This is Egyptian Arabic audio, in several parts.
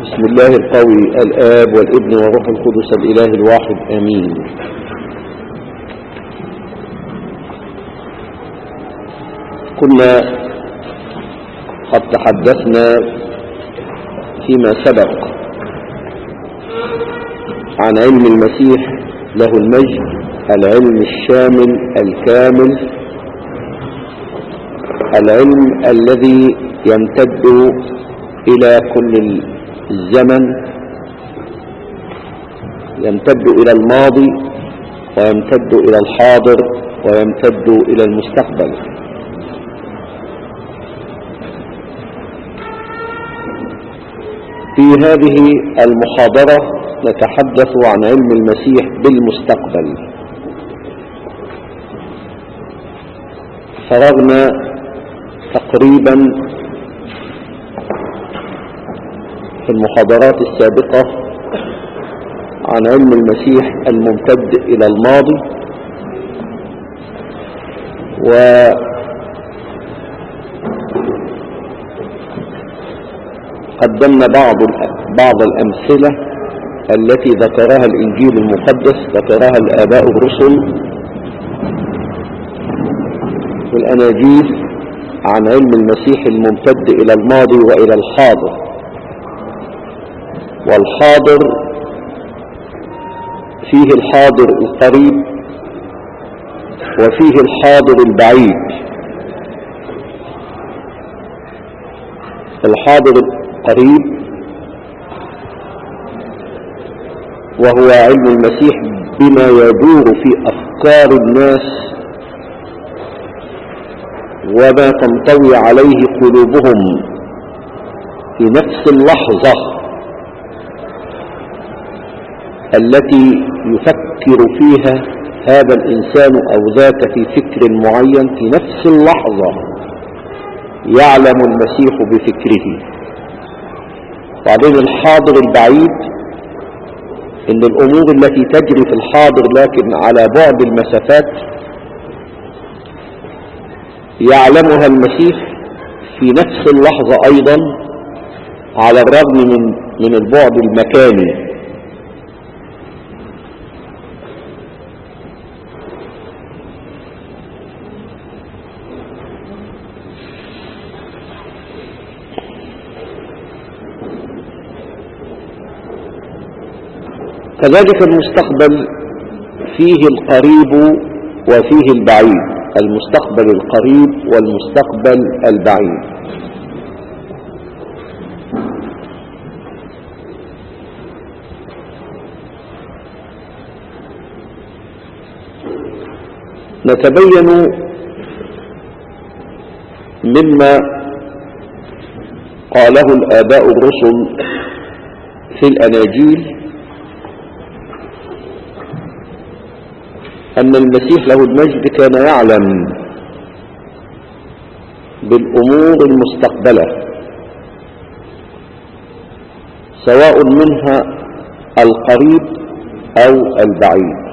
بسم الله القوي الآب والابن والروح القدس الإله الواحد آمين كنا قد تحدثنا فيما سبق عن علم المسيح له المجد العلم الشامل الكامل العلم الذي يمتد إلى كل الزمن يمتد إلى الماضي ويمتد إلى الحاضر ويمتد إلى المستقبل في هذه المحاضرة نتحدث عن علم المسيح بالمستقبل فرغنا تقريبا في المحاضرات السابقة عن علم المسيح الممتد إلى الماضي و قدمنا بعض بعض الأمثلة التي ذكرها الإنجيل المقدس ذكرها الآباء الرسل والأناجيل عن علم المسيح الممتد إلى الماضي وإلى الحاضر والحاضر فيه الحاضر القريب وفيه الحاضر البعيد الحاضر القريب وهو علم المسيح بما يدور في أفكار الناس وما تنطوي عليه قلوبهم في نفس اللحظة التي يفكر فيها هذا الإنسان أو ذاك في فكر معين في نفس اللحظة يعلم المسيح بفكره وبعدين الحاضر البعيد ان الامور التي تجري في الحاضر لكن على بعد المسافات يعلمها المسيح في نفس اللحظة ايضا على الرغم من من البعد المكاني كذلك المستقبل فيه القريب وفيه البعيد المستقبل القريب والمستقبل البعيد نتبين مما قاله الآباء الرسل في الأناجيل أن المسيح له المجد كان يعلم بالأمور المستقبلة سواء منها القريب أو البعيد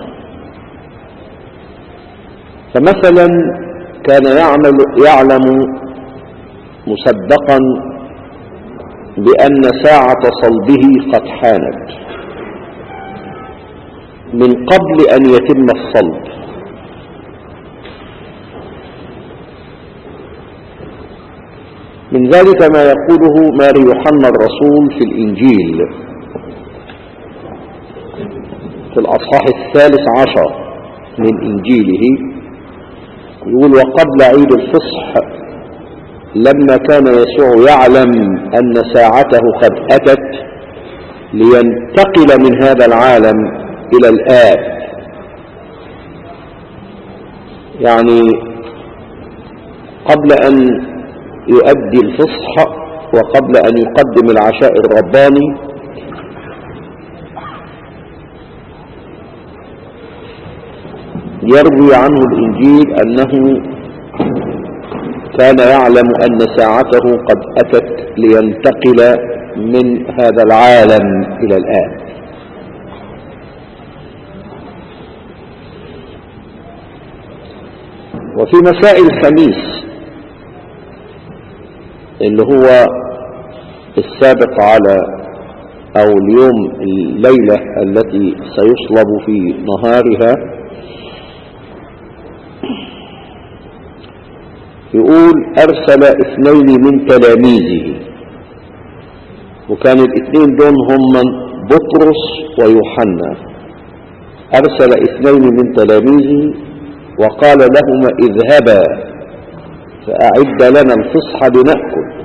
فمثلا كان يعمل يعلم مسبقا بأن ساعة صلبه قد حانت من قبل أن يتم الصلب من ذلك ما يقوله ماري يوحنا الرسول في الإنجيل في الأصحاح الثالث عشر من إنجيله يقول وقبل عيد الفصح لما كان يسوع يعلم أن ساعته قد أتت لينتقل من هذا العالم إلى الآب يعني قبل أن يؤدي الفصح وقبل أن يقدم العشاء الرباني يروي عنه الإنجيل أنه كان يعلم أن ساعته قد أتت لينتقل من هذا العالم إلى الآب وفي مساء الخميس اللي هو السابق على أو اليوم الليلة التي سيصلب في نهارها يقول أرسل اثنين من تلاميذه وكان الاثنين دول هم بطرس ويوحنا أرسل اثنين من تلاميذه وقال لهما اذهبا فأعد لنا الفصح لنأكل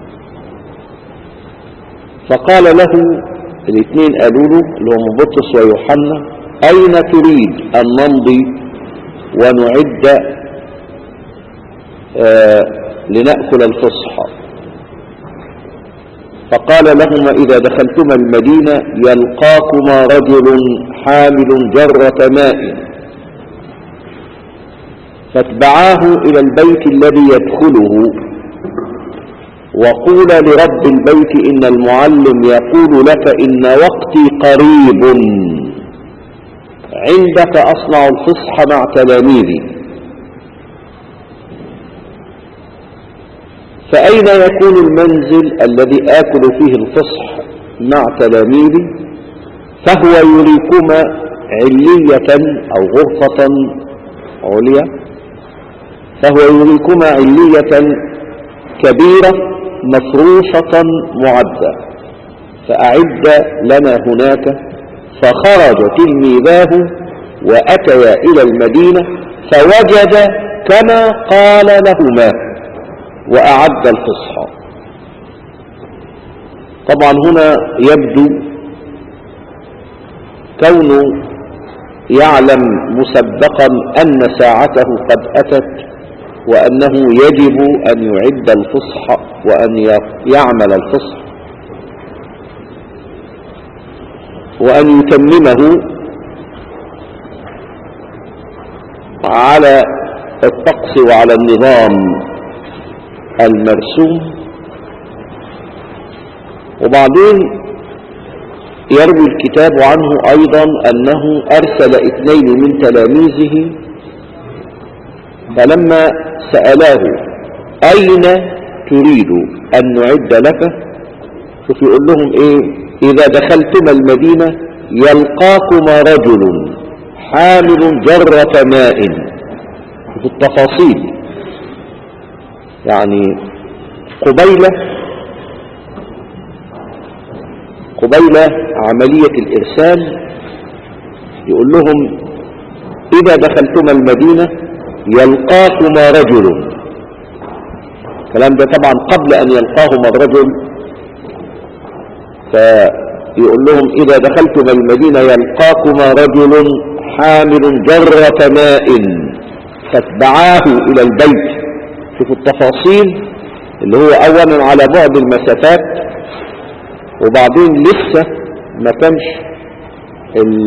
فقال له الاثنين قالوا له اللي هم بطرس ويوحنا أين تريد أن نمضي ونعد آه لنأكل الفصح فقال لهما إذا دخلتما المدينة يلقاكما رجل حامل جرة ماء فاتبعاه إلى البيت الذي يدخله وقول لرب البيت إن المعلم يقول لك إن وقتي قريب عندك أصنع الفصح مع تلاميذي فأين يكون المنزل الذي آكل فيه الفصح مع تلاميذي فهو يريكما علية أو غرفة عليا فهو يريكما علية كبيرة مفروشة معدة فأعد لنا هناك فخرج تلميذاه وأتيا إلى المدينة فوجد كما قال لهما وأعد الفصحى طبعا هنا يبدو كونه يعلم مسبقا أن ساعته قد أتت وأنه يجب أن يعد الفصح وأن يعمل الفصح وأن يتممه على الطقس وعلى النظام المرسوم وبعدين يروي الكتاب عنه أيضا أنه أرسل اثنين من تلاميذه فلما سألاه أين تريد أن نعد لك شوف يقول لهم إيه إذا دخلتما المدينة يلقاكما رجل حامل جرة ماء في التفاصيل يعني قبيلة قبيلة عملية الإرسال يقول لهم إذا دخلتما المدينة يلقاكما رجل الكلام ده طبعا قبل أن يلقاهما الرجل فيقول لهم إذا دخلتما المدينة يلقاكما رجل حامل جرة ماء فاتبعاه إلى البيت شوفوا التفاصيل اللي هو اولا على بعد المسافات وبعدين لسه ما كانش ال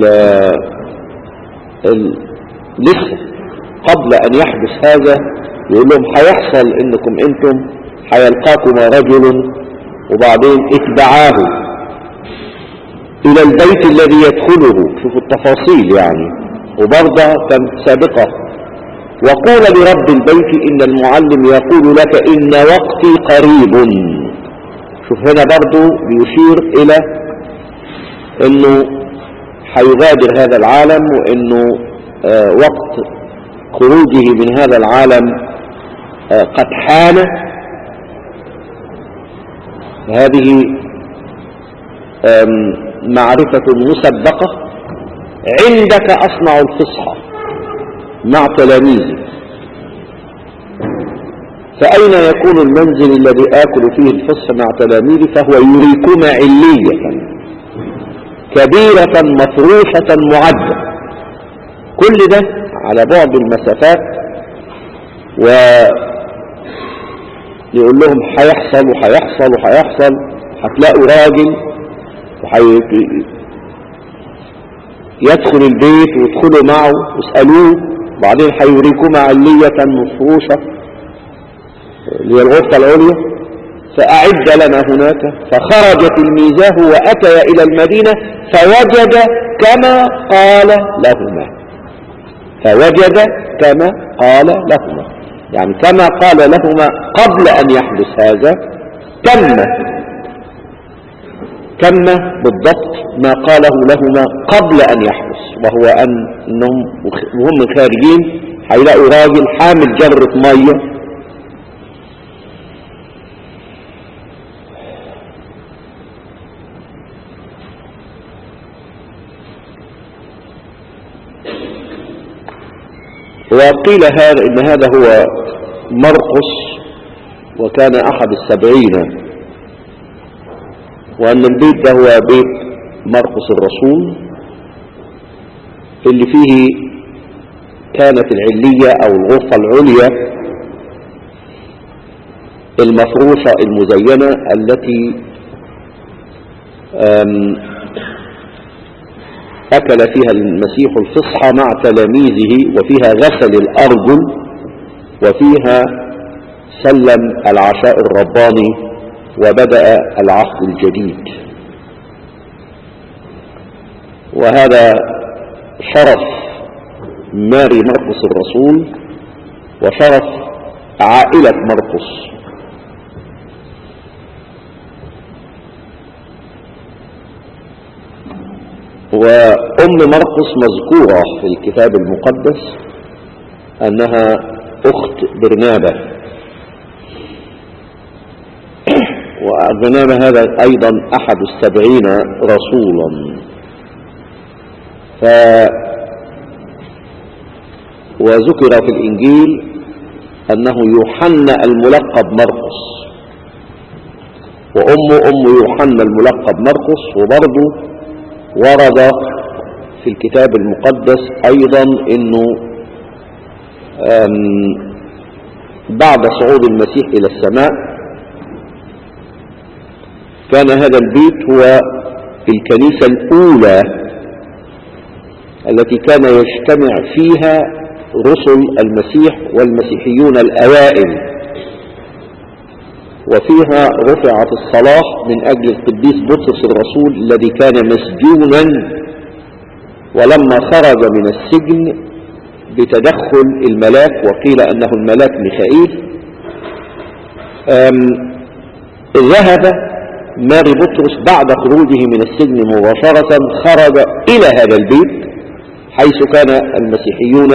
ال لسه قبل ان يحدث هذا يقول لهم هيحصل انكم انتم هيلقاكما رجل وبعدين اتبعاه الى البيت الذي يدخله شوفوا التفاصيل يعني وبرضه كانت سابقة وقول لرب البيت إن المعلم يقول لك إن وقتي قريب شوف هنا برضو بيشير إلى أنه هيغادر هذا العالم وأنه آه وقت خروجه من هذا العالم آه قد حان هذه معرفة مسبقة عندك أصنع الفصحى مع تلاميذي فأين يكون المنزل الذي آكل فيه الفصح مع تلاميذي فهو يريكما علية كبيرة مفروشة معدة كل ده على بعد المسافات و يقول لهم هيحصل وهيحصل وهيحصل هتلاقوا راجل وحي... يدخل البيت ويدخلوا معه واسألوه بعدين هيوريكما علية مفروشة اللي هي الغرفة العليا فأعد لنا هناك فخرج تلميذه وأتي إلى المدينة فوجد كما قال لهما فوجد كما قال لهما يعني كما قال لهما قبل أن يحدث هذا تم تم بالضبط ما قاله لهما قبل أن يحدث وهو أن أنهم وهم خارجين هيلاقوا راجل حامل جرة مية وقيل هذا إن هذا هو مرقس وكان أحد السبعين وأن البيت ده هو بيت مرقس الرسول اللي فيه كانت العلية أو الغرفة العليا المفروشة المزينة التي أكل فيها المسيح الفصحى مع تلاميذه وفيها غسل الأرجل وفيها سلم العشاء الرباني وبدأ العهد الجديد وهذا شرف ماري مرقس الرسول وشرف عائلة مرقس وأم مرقس مذكورة في الكتاب المقدس أنها أخت برنابة وبرنابة هذا أيضا أحد السبعين رسولا ف وذكر في الإنجيل أنه يوحنا الملقب مرقس وأم أم يوحنا الملقب مرقس وبرضه ورد في الكتاب المقدس أيضا أنه بعد صعود المسيح إلى السماء كان هذا البيت هو الكنيسة الأولى التي كان يجتمع فيها رسل المسيح والمسيحيون الأوائل وفيها رفعت الصلاح من أجل القديس بطرس الرسول الذي كان مسجونا ولما خرج من السجن بتدخل الملاك وقيل أنه الملاك ميخائيل ذهب ماري بطرس بعد خروجه من السجن مباشرة خرج إلى هذا البيت حيث كان المسيحيون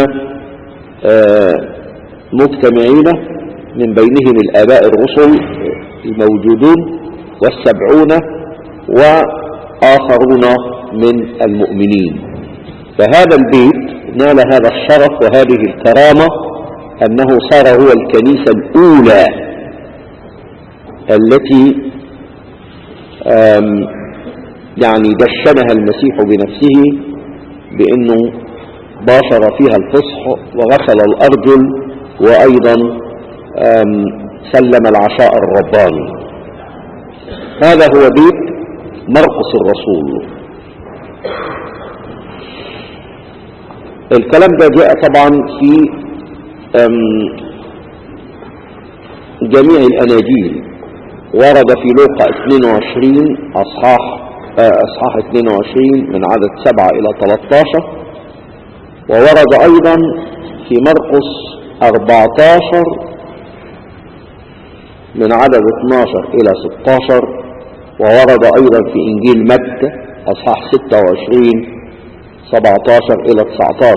مجتمعين من بينهم الآباء الرسل الموجودون والسبعون وآخرون من المؤمنين فهذا البيت نال هذا الشرف وهذه الكرامة أنه صار هو الكنيسة الأولى التي يعني دشنها المسيح بنفسه بأنه باشر فيها الفصح وغسل الأرجل وأيضا سلم العشاء الرباني هذا هو بيت مرقس الرسول الكلام ده جاء طبعا في جميع الأناجيل ورد في لوقا 22 أصحاح أصحاح 22 من عدد 7 إلى 13 وورد أيضا في مرقس 14 من عدد 12 إلى 16 وورد أيضا في إنجيل متى أصحاح 26 17 إلى 19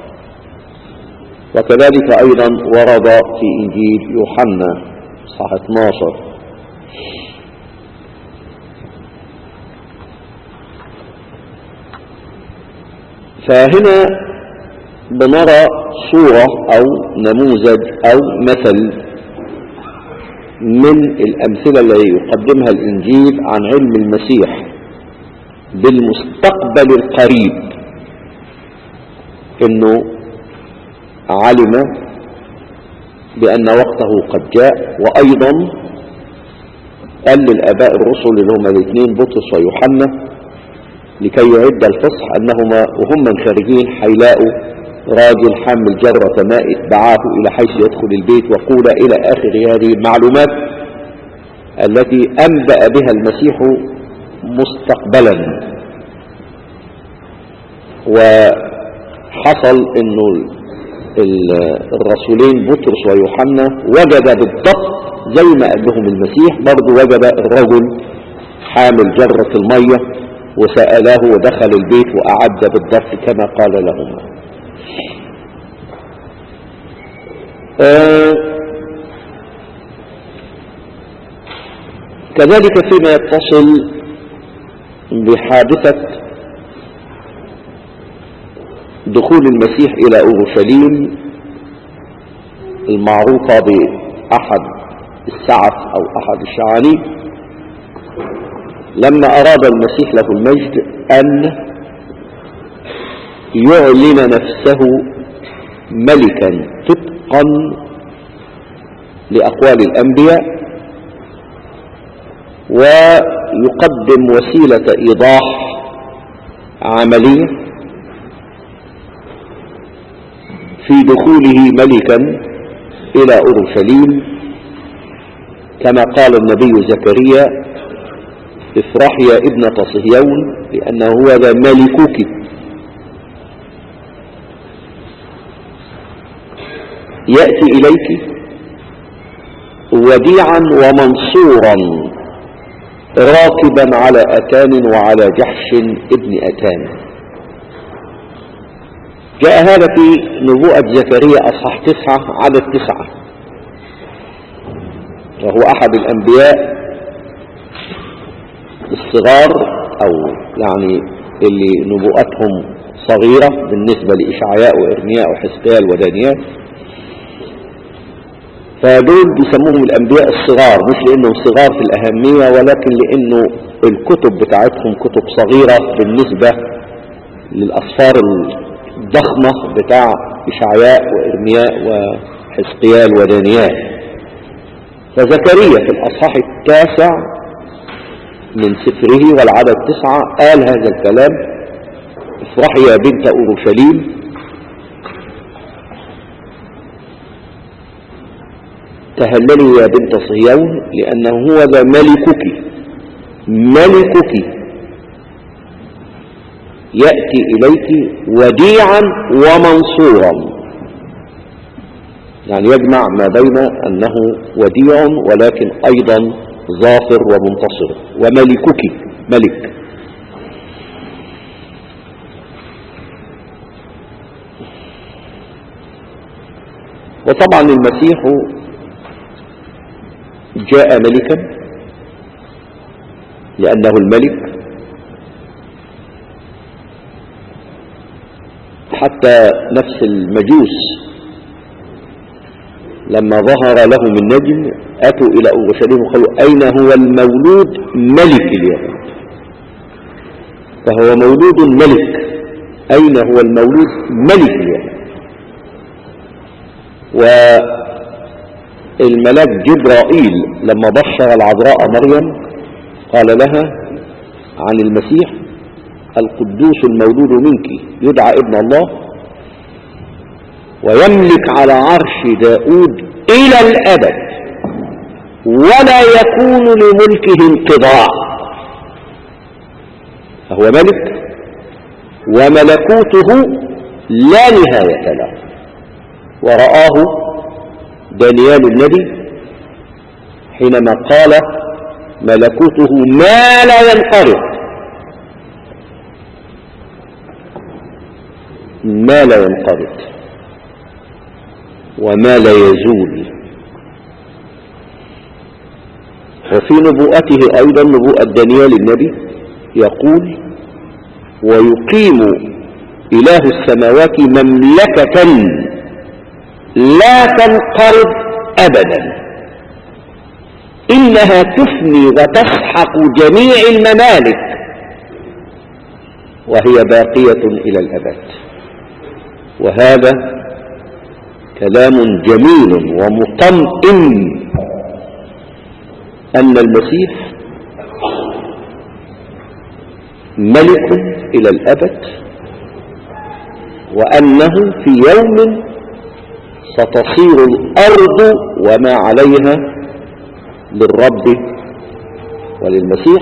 وكذلك أيضا ورد في إنجيل يوحنا أصحاح 12 فهنا بنرى صورة أو نموذج أو مثل من الأمثلة التي يقدمها الإنجيل عن علم المسيح بالمستقبل القريب انه علم بأن وقته قد جاء وأيضا قال للآباء الرسل اللي هما الاثنين بطرس ويوحنا لكي يعد الفصح أنهما وهم خارجين حيلاقوا راجل حامل جرة ماء اتبعاه إلى حيث يدخل البيت وقول إلى آخر هذه المعلومات التي أنبأ بها المسيح مستقبلا وحصل انه الرسولين بطرس ويوحنا وجد بالضبط زي ما قال لهم المسيح برضه وجد الرجل حامل جرة المية وسأله ودخل البيت وأعد بالضبط كما قال لهما آه كذلك فيما يتصل بحادثة دخول المسيح إلى أورشليم المعروفة بأحد السعف أو أحد الشعاني لما أراد المسيح له المجد أن يعلن نفسه ملكا طبقا لأقوال الأنبياء ويقدم وسيلة إيضاح عملية في دخوله ملكا إلى أورشليم كما قال النبي زكريا افرح يا ابنة صهيون لأنه هو ذا ملكك يأتي إليك وديعا ومنصورا راكبا على أتان وعلى جحش ابن أتان جاء هذا في نبوءة زكريا أصح تسعة عدد تسعة وهو أحد الأنبياء الصغار أو يعني اللي نبوءتهم صغيرة بالنسبة لإشعياء وإرمياء وحزقيال ودانيال فدول بيسموهم الأنبياء الصغار مش لأنهم صغار في الأهمية ولكن لأنه الكتب بتاعتهم كتب صغيرة بالنسبة للأصفار الضخمة بتاع إشعياء وإرمياء وحزقيال ودانيال فزكريا في الأصحاح التاسع من سفره والعدد تسعة قال هذا الكلام افرحي يا بنت أورشليم تهللي يا بنت صهيون لأنه هو ذا ملكك ملكك يأتي إليك وديعا ومنصورا يعني يجمع ما بين أنه وديع ولكن أيضا ظافر ومنتصر وملكك ملك وطبعا المسيح جاء ملكا لأنه الملك حتى نفس المجوس لما ظهر لهم النجم أتوا إلى أورشليم وقالوا أين هو المولود ملك اليهود فهو مولود ملك أين هو المولود ملك اليهود والملاك جبرائيل لما بشر العذراء مريم قال لها عن المسيح القدوس المولود منك يدعى ابن الله ويملك على عرش داود إلى الأبد ولا يكون لملكه انقضاء فهو ملك وملكوته لا نهاية له ورآه دانيال النبي حينما قال ملكوته ما لا ينقرض ما لا ينقرض وما لا يزول وفي نبوءته أيضا نبوءة دانيال النبي يقول ويقيم إله السماوات مملكة لا تنقرض أبدا إنها تفني وتسحق جميع الممالك وهي باقية إلى الأبد وهذا كلام جميل ومطمئن أن المسيح ملك إلى الأبد وأنه في يوم ستصير الأرض وما عليها للرب وللمسيح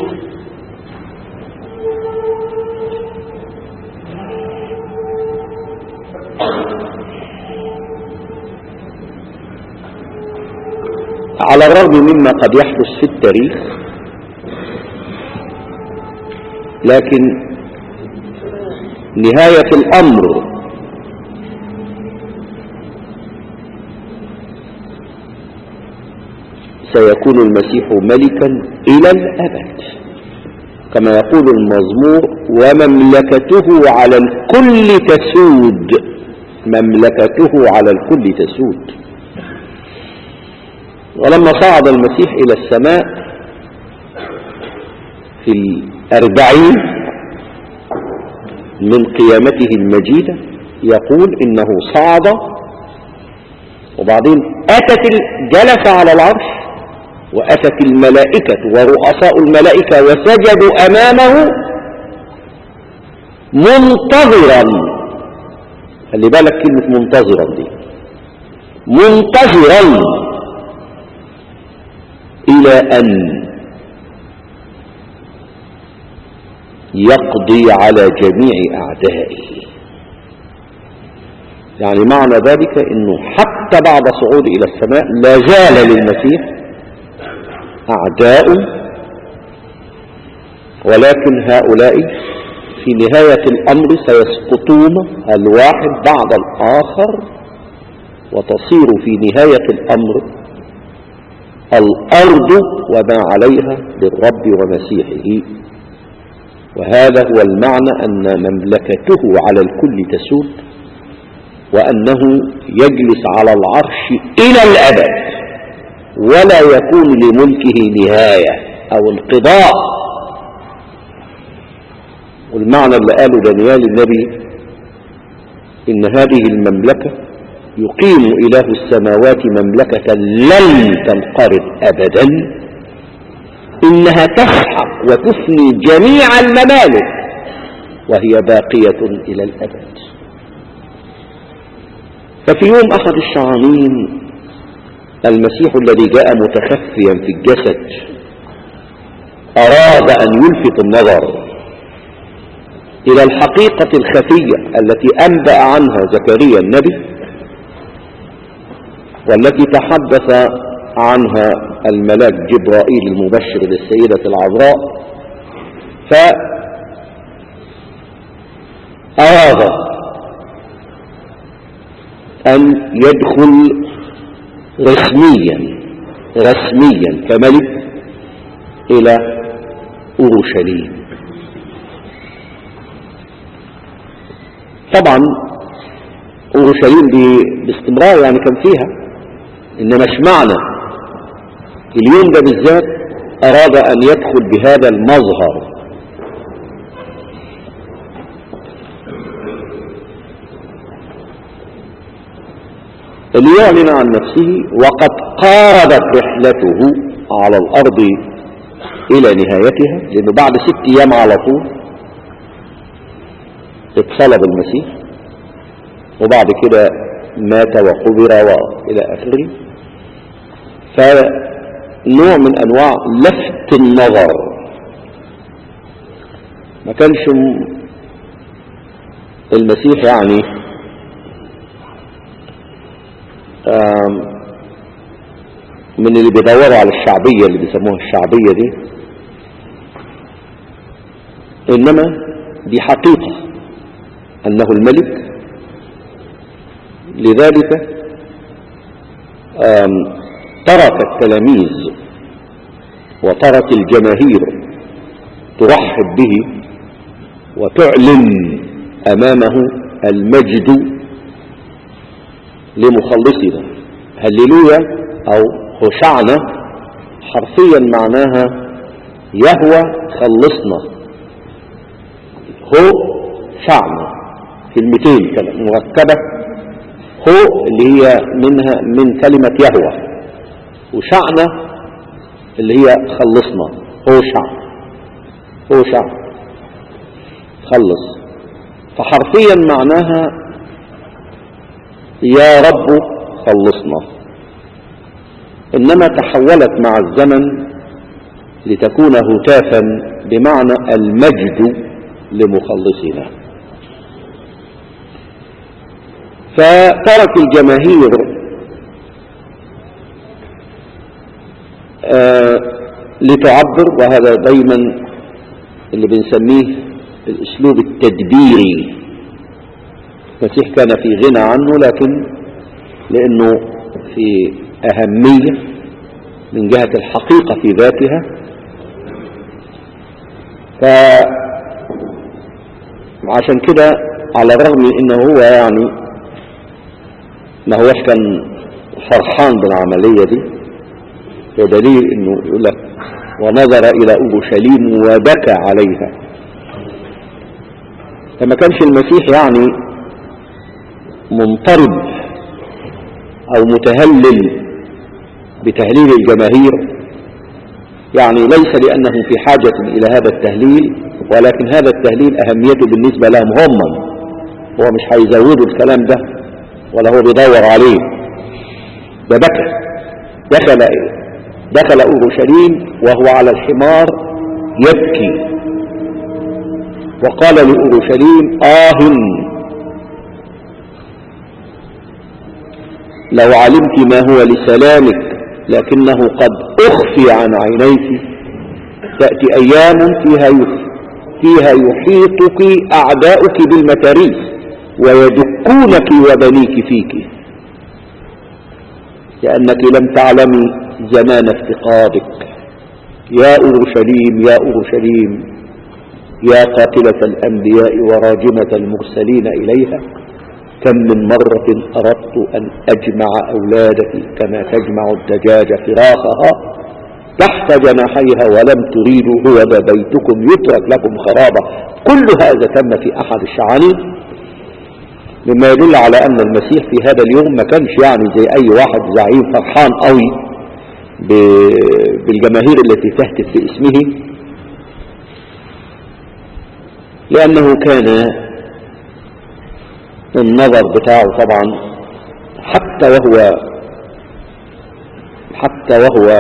على الرغم مما قد يحدث في التاريخ لكن نهاية الأمر سيكون المسيح ملكا إلى الأبد كما يقول المزمور ومملكته على الكل تسود مملكته على الكل تسود ولما صعد المسيح إلى السماء في الأربعين من قيامته المجيدة يقول إنه صعد وبعدين أتت جلس على العرش وأتت الملائكة ورؤساء الملائكة وسجدوا أمامه منتظرا خلي بالك كلمة منتظرا دي منتظرا إلى أن يقضي على جميع أعدائه يعني معنى ذلك أنه حتى بعد صعود إلى السماء لا زال للمسيح أعداء ولكن هؤلاء في نهاية الأمر سيسقطون الواحد بعد الآخر وتصير في نهاية الأمر الأرض وما عليها للرب ومسيحه وهذا هو المعنى أن مملكته على الكل تسود وأنه يجلس على العرش إلى الأبد ولا يكون لملكه نهاية أو انقضاء والمعنى اللي قاله دانيال النبي إن هذه المملكة يقيم إله السماوات مملكة لن تنقرض أبدا إنها تسحق وتفني جميع الممالك وهي باقية إلى الأبد ففي يوم أحد الشعانين المسيح الذي جاء متخفيا في الجسد أراد أن يلفت النظر إلى الحقيقة الخفية التي أنبأ عنها زكريا النبي والتي تحدث عنها الملاك جبرائيل المبشر للسيدة العذراء فأراد أن يدخل رسميا رسميا كملك إلى أورشليم طبعا أورشليم دي باستمرار يعني كان فيها إنما معنى اليوم ده بالذات أراد أن يدخل بهذا المظهر ليعلن عن نفسه وقد قاربت رحلته على الأرض إلى نهايتها لأنه بعد ست أيام على طول اتصلب المسيح وبعد كده مات وقبر وإلى آخره فنوع من أنواع لفت النظر ما كانش المسيح يعني من اللي بيدوروا على الشعبية اللي بيسموها الشعبية دي إنما دي حقيقة أنه الملك لذلك ترك التلاميذ وترك الجماهير ترحب به وتعلن أمامه المجد لمخلصنا هللويا او خشعنا حرفيا معناها يهوى خلصنا هو شعنا كلمتين مركبة هو اللي هي منها من كلمة يهوى وشعنا اللي هي خلصنا هو شعب هو شعب خلص فحرفيا معناها يا رب خلصنا إنما تحولت مع الزمن لتكون هتافا بمعنى المجد لمخلصنا فترك الجماهير آه لتعبر وهذا دايما اللي بنسميه الاسلوب التدبيري المسيح كان في غنى عنه لكن لانه في اهمية من جهة الحقيقة في ذاتها فعشان كده على الرغم من انه هو يعني ما هوش كان فرحان بالعملية دي ودليل انه يقول لك ونظر الى اورشليم وبكى عليها فما كانش المسيح يعني منطرب او متهلل بتهليل الجماهير يعني ليس لانه في حاجة الى هذا التهليل ولكن هذا التهليل اهميته بالنسبة لهم هم هو مش هيزودوا الكلام ده ولا هو بيدور عليه ده بكى دخل دخل اورشليم وهو على الحمار يبكي وقال لأورشليم آه لو علمت ما هو لسلامك لكنه قد أخفي عن عينيك تأتي أيام فيها فيها يحيطك أعداؤك بالمتاريس ويدكونك وبنيك فيك لأنك لم تعلمي زمان افتقادك يا أورشليم يا أورشليم يا قاتلة الأنبياء وراجمة المرسلين إليها كم من مرة أردت أن أجمع أولادك كما تجمع الدجاج فراخها تحت جناحيها ولم تريدوا هو ذا بيتكم يترك لكم خرابة كل هذا تم في أحد الشعانين مما يدل على أن المسيح في هذا اليوم ما كانش يعني زي أي واحد زعيم فرحان قوي بالجماهير التي تهتف في اسمه لأنه كان النظر بتاعه طبعا حتى وهو حتى وهو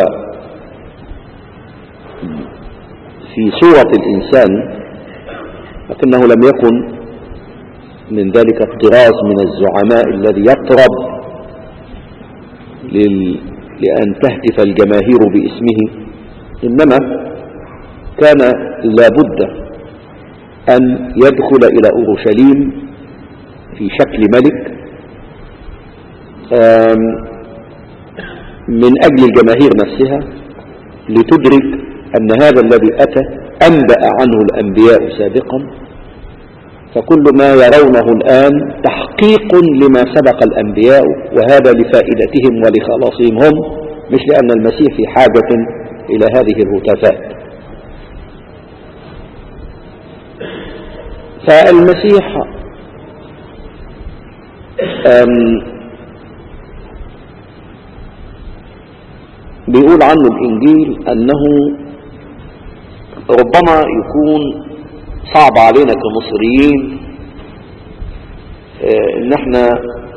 في صورة الإنسان لكنه لم يكن من ذلك الطراز من الزعماء الذي يطرب لل... لأن تهتف الجماهير باسمه إنما كان لابد أن يدخل إلى أورشليم في شكل ملك من أجل الجماهير نفسها لتدرك أن هذا الذي أتى أنبأ عنه الأنبياء سابقا فكل ما يرونه الآن تحقيق لما سبق الأنبياء وهذا لفائدتهم ولخلاصهم هم مش لأن المسيح في حاجة إلى هذه الهتافات فالمسيح بيقول عنه الإنجيل أنه ربما يكون صعب علينا كمصريين ان احنا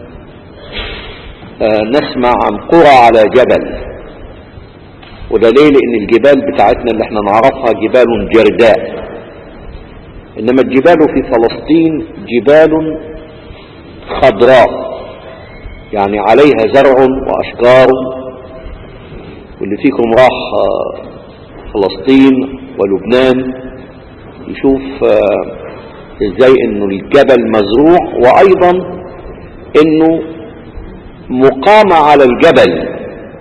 نسمع عن قرى على جبل وده ليه لان الجبال بتاعتنا اللي احنا نعرفها جبال جرداء انما الجبال في فلسطين جبال خضراء يعني عليها زرع واشجار واللي فيكم راح فلسطين ولبنان يشوف ازاي انه الجبل مزروع وايضا انه مقام على الجبل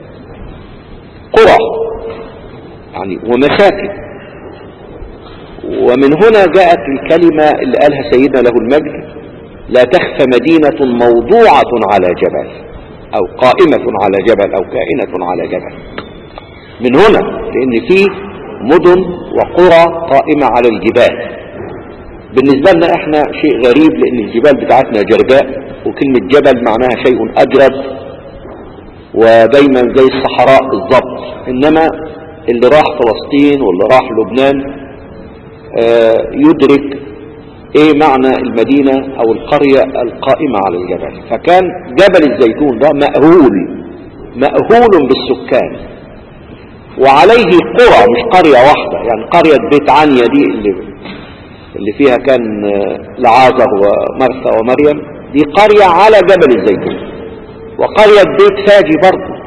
قرى يعني ومساكن ومن هنا جاءت الكلمة اللي قالها سيدنا له المجد لا تخفى مدينة موضوعة على جبل او قائمة على جبل او كائنة على جبل من هنا لان في مدن وقرى قائمة على الجبال بالنسبة لنا احنا شيء غريب لان الجبال بتاعتنا جرداء وكلمة جبل معناها شيء اجرد ودايما زي الصحراء بالظبط انما اللي راح فلسطين واللي راح لبنان آه يدرك ايه معنى المدينة او القرية القائمة على الجبل فكان جبل الزيتون ده مأهول مأهول بالسكان وعليه قرى مش قرية واحدة يعني قرية بيت عنيا دي اللي اللي فيها كان لعازر ومرثى ومريم دي قرية على جبل الزيتون وقرية بيت فاجي برضه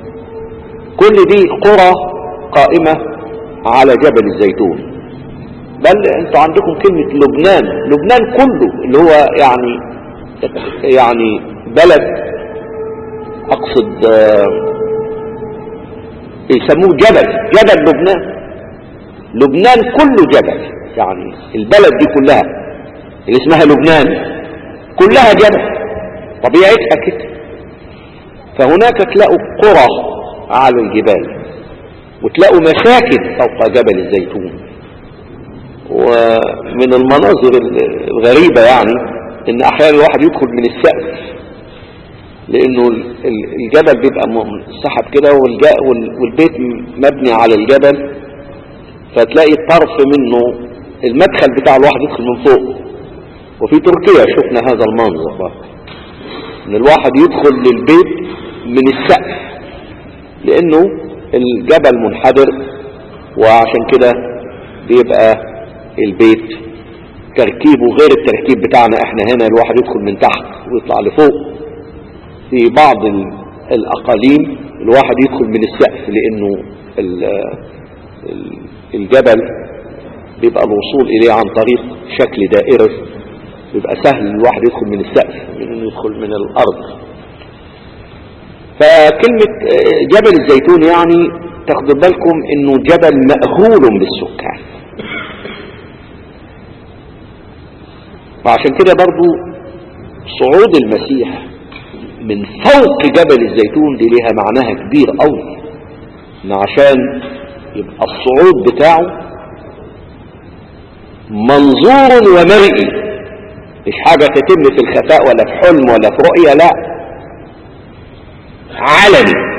كل دي قرى قائمة على جبل الزيتون بل انتوا عندكم كلمة لبنان لبنان كله اللي هو يعني يعني بلد اقصد آه، يسموه جبل جبل لبنان لبنان كله جبل يعني البلد دي كلها اللي اسمها لبنان كلها جبل طبيعتها كده فهناك تلاقوا قرى على الجبال وتلاقوا مساكن فوق جبل الزيتون ومن المناظر الغريبة يعني ان احيانا الواحد يدخل من السقف لانه الجبل بيبقى سحب كده والبيت مبني على الجبل فتلاقي طرف منه المدخل بتاع الواحد يدخل من فوق وفي تركيا شفنا هذا المنظر بقى ان الواحد يدخل للبيت من السقف لانه الجبل منحدر وعشان كده بيبقى البيت تركيبه غير التركيب بتاعنا احنا هنا الواحد يدخل من تحت ويطلع لفوق في بعض الاقاليم الواحد يدخل من السقف لانه الجبل بيبقى الوصول اليه عن طريق شكل دائري بيبقى سهل الواحد يدخل من السقف من انه يدخل من الارض فكلمة جبل الزيتون يعني تاخدوا بالكم انه جبل مأهول بالسكان وعشان كده برضو صعود المسيح من فوق جبل الزيتون دي ليها معناها كبير قوي ان عشان يبقى الصعود بتاعه منظور ومرئي مش حاجة تتم في الخفاء ولا في حلم ولا في رؤية لا علني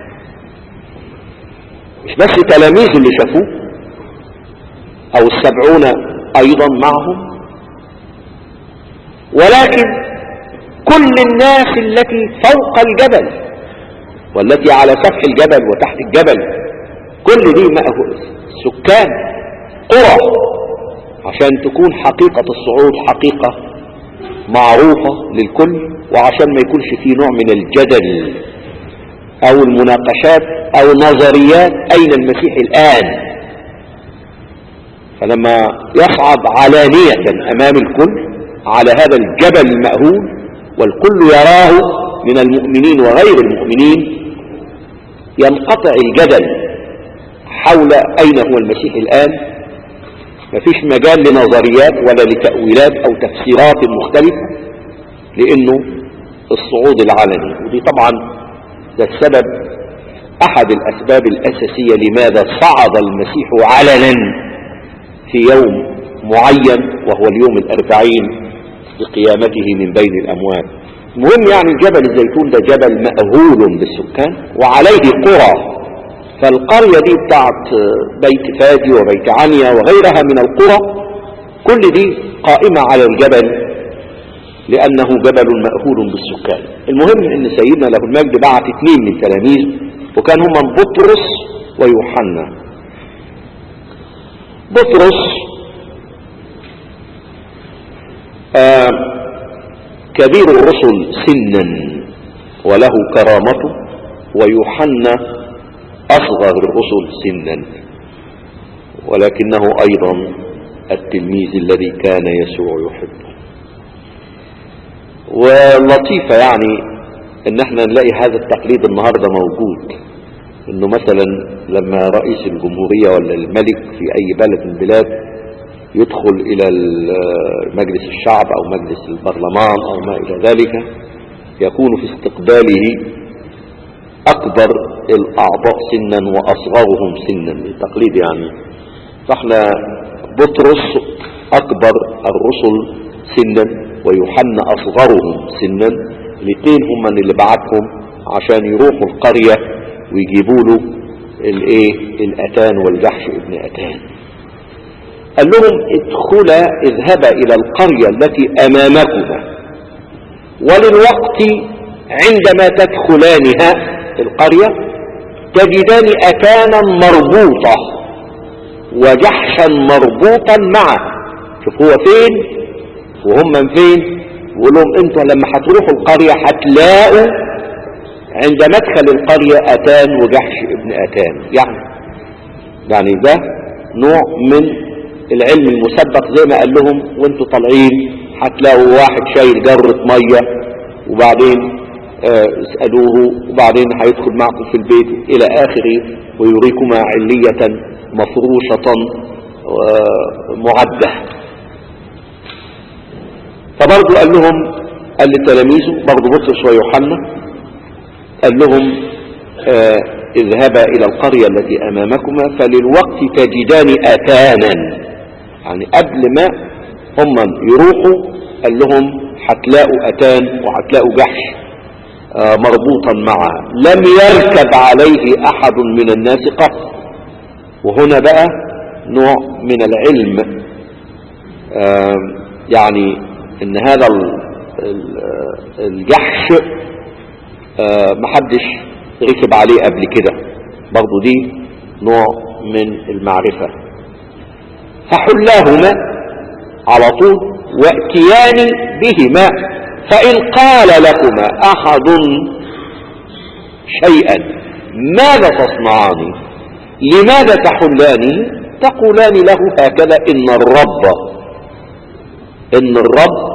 مش بس تلاميذ اللي شافوه او السبعون ايضا معهم ولكن كل الناس التي فوق الجبل والتي على سفح الجبل وتحت الجبل كل دي سكان قرى عشان تكون حقيقة الصعود حقيقة معروفة للكل وعشان ما يكونش فيه نوع من الجدل او المناقشات او نظريات اين المسيح الان فلما يصعد علانية امام الكل على هذا الجبل المأهول والكل يراه من المؤمنين وغير المؤمنين ينقطع الجدل حول اين هو المسيح الان مفيش مجال لنظريات ولا لتأويلات او تفسيرات مختلفة لانه الصعود العلني ودي طبعا ده السبب احد الاسباب الاساسية لماذا صعد المسيح علنا في يوم معين وهو اليوم الاربعين لقيامته من بين الاموات المهم يعني جبل الزيتون ده جبل مأهول بالسكان وعليه قرى فالقرية دي بتاعت بيت فادي وبيت عنيا وغيرها من القرى كل دي قائمة على الجبل لأنه جبل مأهول بالسكان المهم ان سيدنا له المجد بعت اثنين من تلاميذ وكان هما بطرس ويوحنا بطرس آه كبير الرسل سنا وله كرامته ويوحنا أصغر الرسل سنا ولكنه أيضا التلميذ الذي كان يسوع يحبه ولطيفة يعني ان احنا نلاقي هذا التقليد النهاردة موجود انه مثلا لما رئيس الجمهورية ولا الملك في اي بلد من البلاد يدخل الى مجلس الشعب او مجلس البرلمان او ما الى ذلك يكون في استقباله اكبر الاعضاء سنا واصغرهم سنا بالتقليد يعني فاحنا بطرس اكبر الرسل سنا ويوحنا اصغرهم سنا الاثنين هم اللي بعتهم عشان يروحوا القرية ويجيبوا له الايه الاتان والجحش ابن اتان قال لهم ادخلا اذهبا الى القرية التي امامكما وللوقت عندما تدخلانها القرية تجدان اتانا مربوطة وجحشا مربوطا معه شوف هو فين وهم من فين يقول لهم انتوا لما هتروحوا القرية هتلاقوا عند مدخل القرية اتان وجحش ابن اتان يعني يعني ده نوع من العلم المسبق زي ما قال لهم وانتوا طالعين هتلاقوا واحد شايل جرة مية وبعدين آه، اسألوه وبعدين هيدخل معكم في البيت إلى آخره ويريكما علية مفروشة ومعدة فبرضو قال لهم قال لتلاميذه برضو بطرس ويوحنا قال لهم آه اذهبا إلى القرية التي أمامكما فللوقت تجدان أتانا يعني قبل ما هم يروحوا قال لهم هتلاقوا أتان وهتلاقوا جحش آه مربوطا معها لم يركب عليه أحد من الناس قط وهنا بقى نوع من العلم آه يعني ان هذا الجحش آه محدش ركب عليه قبل كده برضو دي نوع من المعرفة فحلاهما على طول واتيان بهما فإن قال لكما أحد شيئا ماذا تصنعان لماذا تحلان تقولان له هكذا إن الرب إن الرب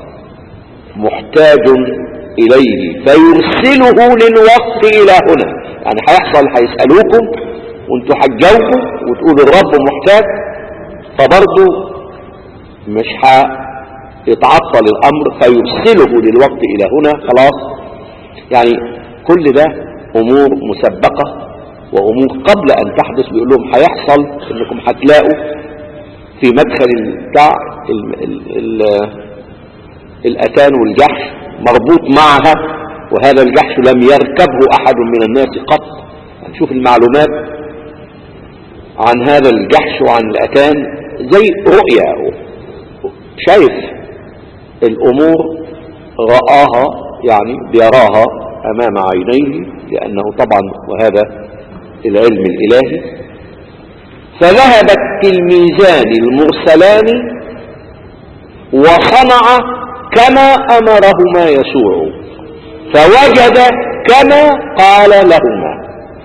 محتاج إليه فيرسله للوقت إلى هنا يعني هيحصل هيسألوكم وانتوا هتجاوبوا وتقولوا الرب محتاج فبرضه مش هيتعطل الأمر فيرسله للوقت إلى هنا خلاص يعني كل ده أمور مسبقة وأمور قبل أن تحدث بيقول لهم هيحصل إنكم هتلاقوا في مدخل بتاع ال ال ال الأتان والجحش مربوط معها وهذا الجحش لم يركبه أحد من الناس قط هنشوف المعلومات عن هذا الجحش وعن الأتان زي رؤية شايف الأمور رآها يعني بيراها أمام عينيه لأنه طبعا وهذا العلم الإلهي فذهب التلميذان المرسلان وصنع كما أمرهما يسوع فوجد كما قال لهما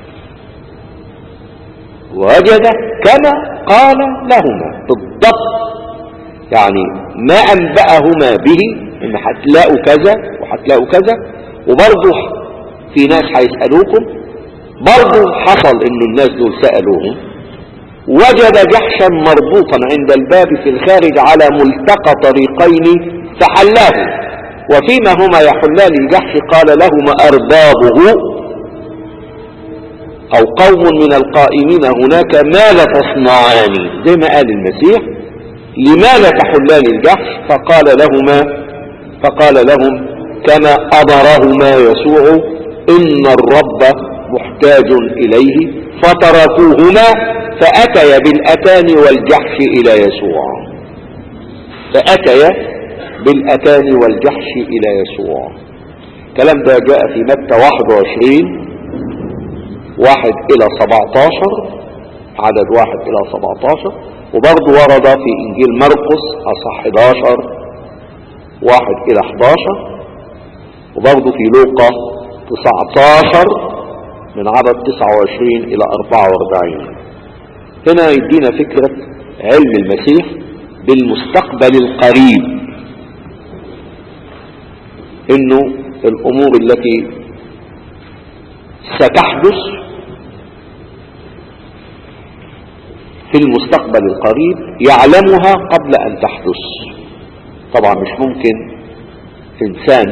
وجد كما قال لهما بالضبط يعني ما أنبأهما به إن هتلاقوا كذا وهتلاقوا كذا وبرضه في ناس هيسألوكم برضه حصل إن الناس دول سألوهم وجد جحشا مربوطا عند الباب في الخارج على ملتقى طريقين فحلاه وفيما هما يحلان الجحش قال لهما أربابه أو قوم من القائمين هناك ماذا تصنعان زي ما قال المسيح لماذا تحلان الجحش فقال لهما فقال لهم كما أمرهما يسوع إن الرب محتاج إليه فتركوهما فأتيا بالأتان والجحش إلى يسوع فأتيا بالأتان والجحش إلى يسوع الكلام ده جاء في متى 21 واحد إلى 17 عدد واحد إلى 17 وبرضه ورد في إنجيل مرقس أصح 11 واحد إلى 11 وبرضه في لوقا 19 من عدد 29 إلى 44 هنا يدينا فكرة علم المسيح بالمستقبل القريب انه الامور التي ستحدث في المستقبل القريب يعلمها قبل ان تحدث طبعا مش ممكن انسان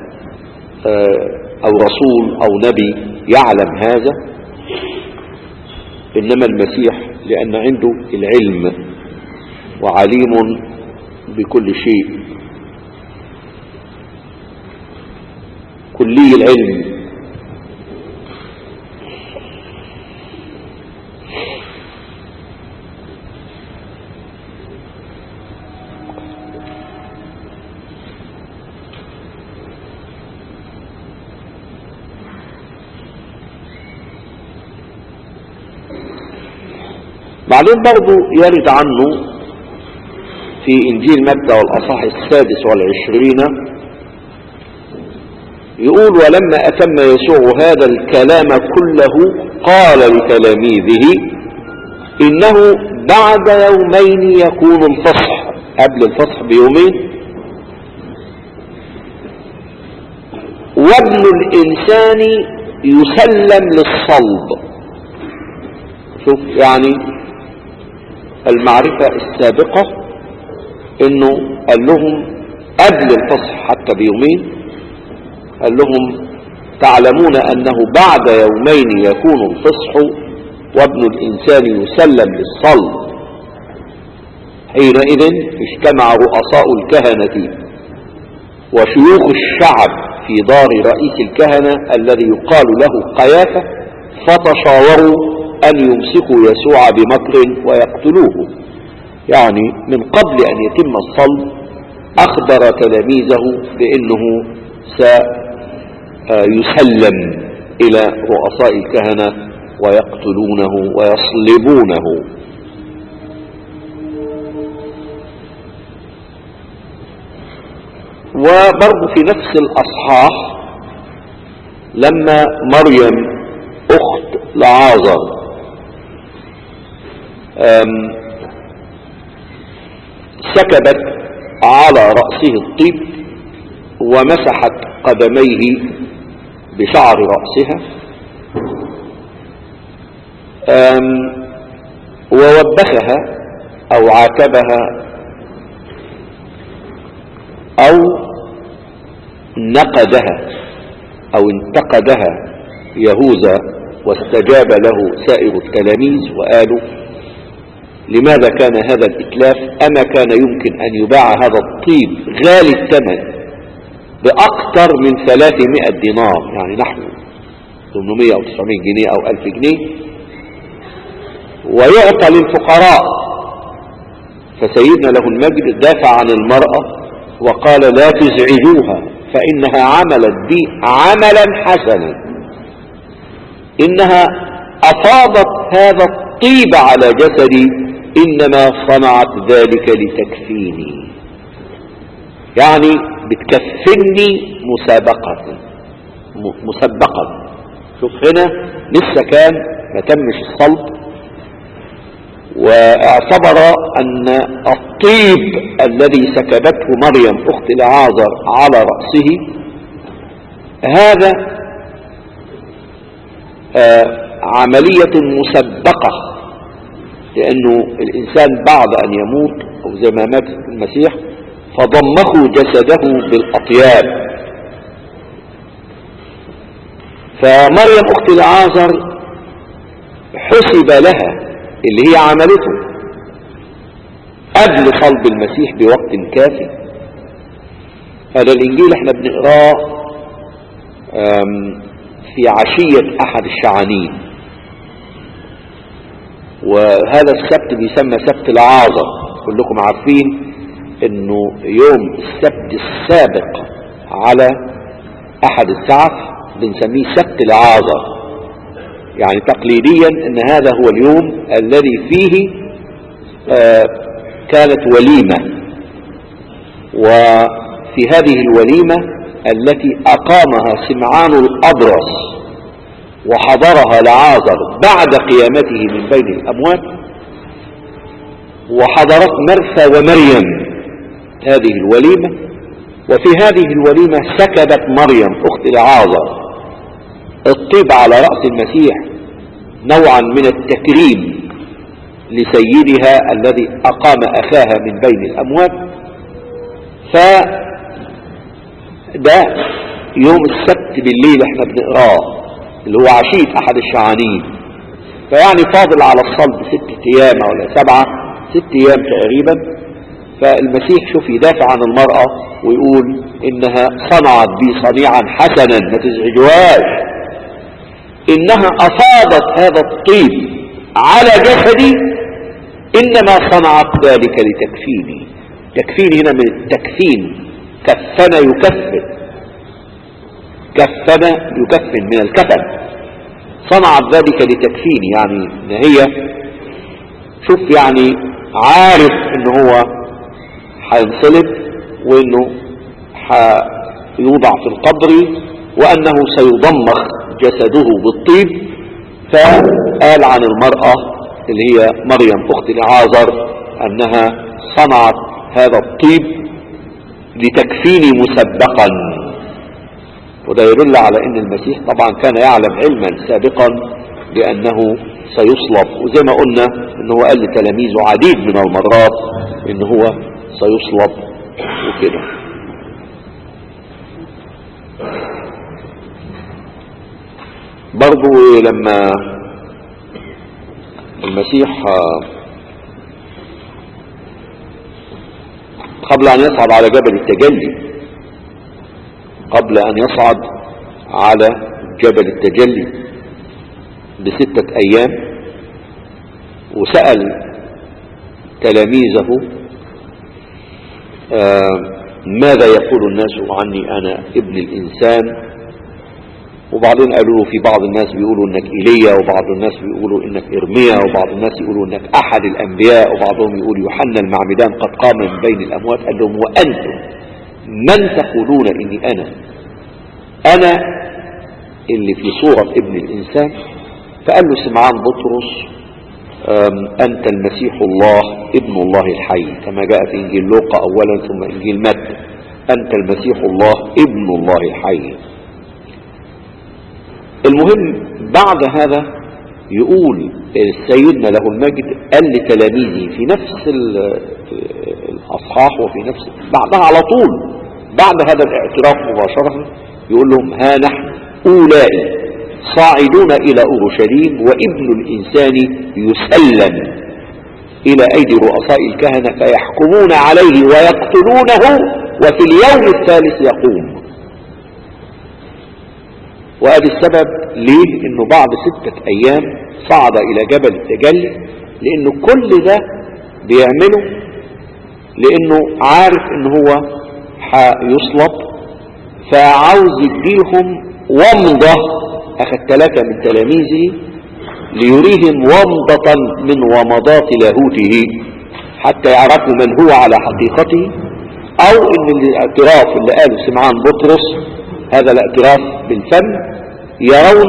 او رسول او نبي يعلم هذا انما المسيح لأن عنده العلم وعليم بكل شيء كلي العلم بعدين برضو يرد عنه في انجيل متى والاصح السادس والعشرين يقول ولما اتم يسوع هذا الكلام كله قال لتلاميذه انه بعد يومين يكون الفصح قبل الفصح بيومين وابن الإنسان يسلم للصلب شوف يعني المعرفة السابقة انه قال لهم قبل الفصح حتى بيومين قال لهم تعلمون انه بعد يومين يكون الفصح وابن الانسان يسلم للصلب حينئذ اجتمع رؤساء الكهنة وشيوخ الشعب في دار رئيس الكهنة الذي يقال له قيافة فتشاوروا أن يمسكوا يسوع بمكر ويقتلوه يعني من قبل أن يتم الصلب أخبر تلاميذه بأنه سيسلم إلى رؤساء الكهنة ويقتلونه ويصلبونه وبرضه في نفس الأصحاح لما مريم أخت لعازر سكبت على رأسه الطيب ومسحت قدميه بشعر رأسها ووبخها أو عاتبها أو نقدها او انتقدها يهوذا واستجاب له سائر التلاميذ وقالوا لماذا كان هذا الاتلاف اما كان يمكن ان يباع هذا الطيب غالي الثمن باكثر من 300 دينار يعني نحن 800 او 900 جنيه او 1000 جنيه ويعطى للفقراء فسيدنا له المجد دافع عن المرأة وقال لا تزعجوها فإنها عملت بي عملا حسنا إنها أفاضت هذا الطيب على جسدي إنما صنعت ذلك لتكفيني يعني بتكفني مسابقة مسبقا شوف هنا لسه كان ما تمش الصلب واعتبر ان الطيب الذي سكبته مريم اخت العازر على رأسه هذا آه عملية مسبقة لانه الانسان بعد ان يموت او زي ما مات المسيح فضمه جسده بالاطياب فمريم اخت العازر حسب لها اللي هي عملته قبل صلب المسيح بوقت كافي هذا الانجيل احنا بنقراه في عشية احد الشعانين وهذا السبت بيسمى سبت العازر كلكم عارفين انه يوم السبت السابق على احد السعف بنسميه سبت العازر يعني تقليديا ان هذا هو اليوم الذي فيه آه كانت وليمة وفي هذه الوليمة التي اقامها سمعان الابرص وحضرها لعازر بعد قيامته من بين الاموات وحضرت مرثى ومريم هذه الوليمة وفي هذه الوليمة سكبت مريم اخت لعازر الطيب على رأس المسيح نوعا من التكريم لسيدها الذي أقام أخاها من بين الأموات فده يوم السبت بالليل احنا بنقراه اللي هو عشية أحد الشعانين فيعني فاضل على الصلب ست أيام ولا سبعة ست أيام تقريبا فالمسيح شوف يدافع عن المرأة ويقول إنها صنعت بي صنيعا حسنا ما تزعجوهاش إنها أفاضت هذا الطيب على جسدي إنما صنعت ذلك لتكفيني تكفيني هنا من التكفين كفن يكفن كفن يكفن من الكفن صنعت ذلك لتكفيني يعني ان هي شوف يعني عارف ان هو هينصلب وانه هيوضع في القبر وانه سيضمخ جسده بالطيب فقال عن المرأة اللي هي مريم أخت لعازر أنها صنعت هذا الطيب لتكفيني مسبقا وده يدل على ان المسيح طبعا كان يعلم علما سابقا بانه سيصلب وزي ما قلنا ان هو قال لتلاميذه عديد من المرات ان هو سيصلب وكده برضو لما المسيح قبل أن يصعد على جبل التجلي قبل أن يصعد على جبل التجلي بستة أيام وسأل تلاميذه آه ماذا يقول الناس عني أنا ابن الإنسان وبعدين قالوا له في بعض الناس بيقولوا انك ايليا وبعض الناس بيقولوا انك ارميا وبعض الناس يقولوا انك احد الانبياء وبعضهم يقول يوحنا المعمدان قد قام من بين الاموات قال لهم وانتم من تقولون اني انا انا اللي في صورة ابن الانسان فقال له سمعان بطرس انت المسيح الله ابن الله الحي كما جاء في انجيل لوقا اولا ثم انجيل متى انت المسيح الله ابن الله الحي المهم بعد هذا يقول سيدنا له المجد قال لتلاميذه في نفس الأصحاح وفي نفس بعدها على طول بعد هذا الاعتراف مباشرة يقول لهم ها نحن أولئك صاعدون إلى أورشليم وابن الإنسان يسلم إلى أيدي رؤساء الكهنة فيحكمون عليه ويقتلونه وفي اليوم الثالث يقوم وادي السبب ليه انه بعد ستة ايام صعد الى جبل التجلي لانه كل ده بيعمله لانه عارف ان هو هيصلب فعاوز يديهم ومضة اخذ ثلاثة من تلاميذه ليريهم ومضة من ومضات لاهوته حتى يعرفوا من هو على حقيقته او ان الاعتراف اللي قاله سمعان بطرس هذا الاعتراف بالفم يرون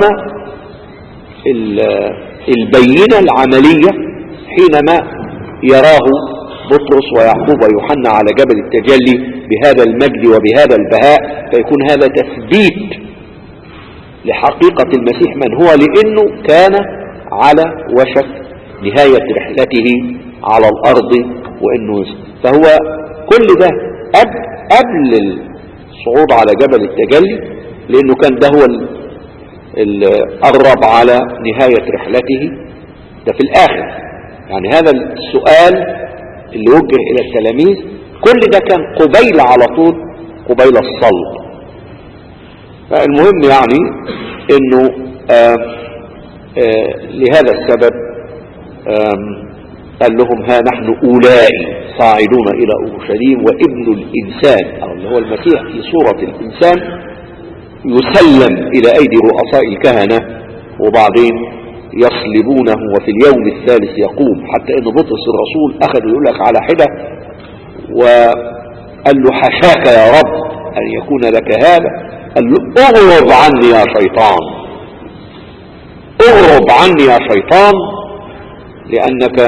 البينة العملية حينما يراه بطرس ويعقوب ويوحنا على جبل التجلي بهذا المجد وبهذا البهاء فيكون هذا تثبيت لحقيقة المسيح من هو لأنه كان على وشك نهاية رحلته على الأرض وإنه فهو كل ده قبل الصعود على جبل التجلي لأنه كان ده هو اللي قرب على نهاية رحلته ده في الآخر يعني هذا السؤال اللي وجه إلى التلاميذ كل ده كان قبيل على طول قبيل الصلب فالمهم يعني انه آآ آآ لهذا السبب قال لهم ها نحن أولئك صاعدون إلى أورشليم وابن الإنسان أو اللي هو المسيح في صورة الإنسان يسلم إلى أيدي رؤساء الكهنة وبعدين يصلبونه وفي اليوم الثالث يقوم حتى ان بطرس الرسول اخذ يقول لك على حدة وقال له حشاك يا رب ان يكون لك هذا قال له اغرب عني يا شيطان اغرب عني يا شيطان لانك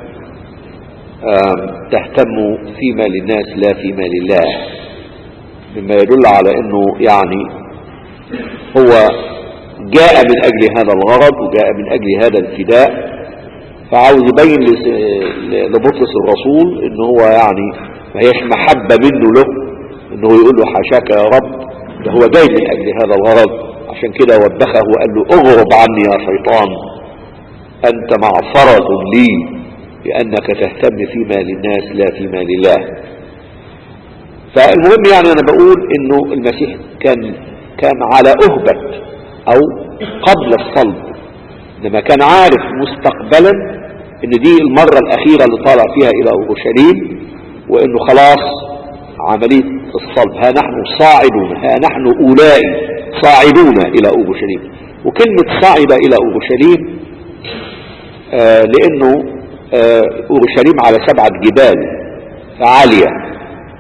تهتم فيما للناس لا فيما لله مما يدل على انه يعني هو جاء من اجل هذا الغرض وجاء من اجل هذا الفداء فعاوز يبين لبطرس الرسول ان هو يعني ما هيش محبة منه له انه يقول له حاشاك يا رب ده هو جاي من اجل هذا الغرض عشان كده وبخه وقال له اغرب عني يا شيطان انت معصرة لي لانك تهتم فيما للناس لا فيما لله فالمهم يعني انا بقول انه المسيح كان كان على اهبة او قبل الصلب لما كان عارف مستقبلا ان دي المرة الاخيرة اللي طالع فيها الى اورشليم وانه خلاص عملية الصلب ها نحن صاعدون ها نحن اولئك صاعدون الى اورشليم وكلمة صعد الى اورشليم آه لانه آه اورشليم على سبعة جبال عالية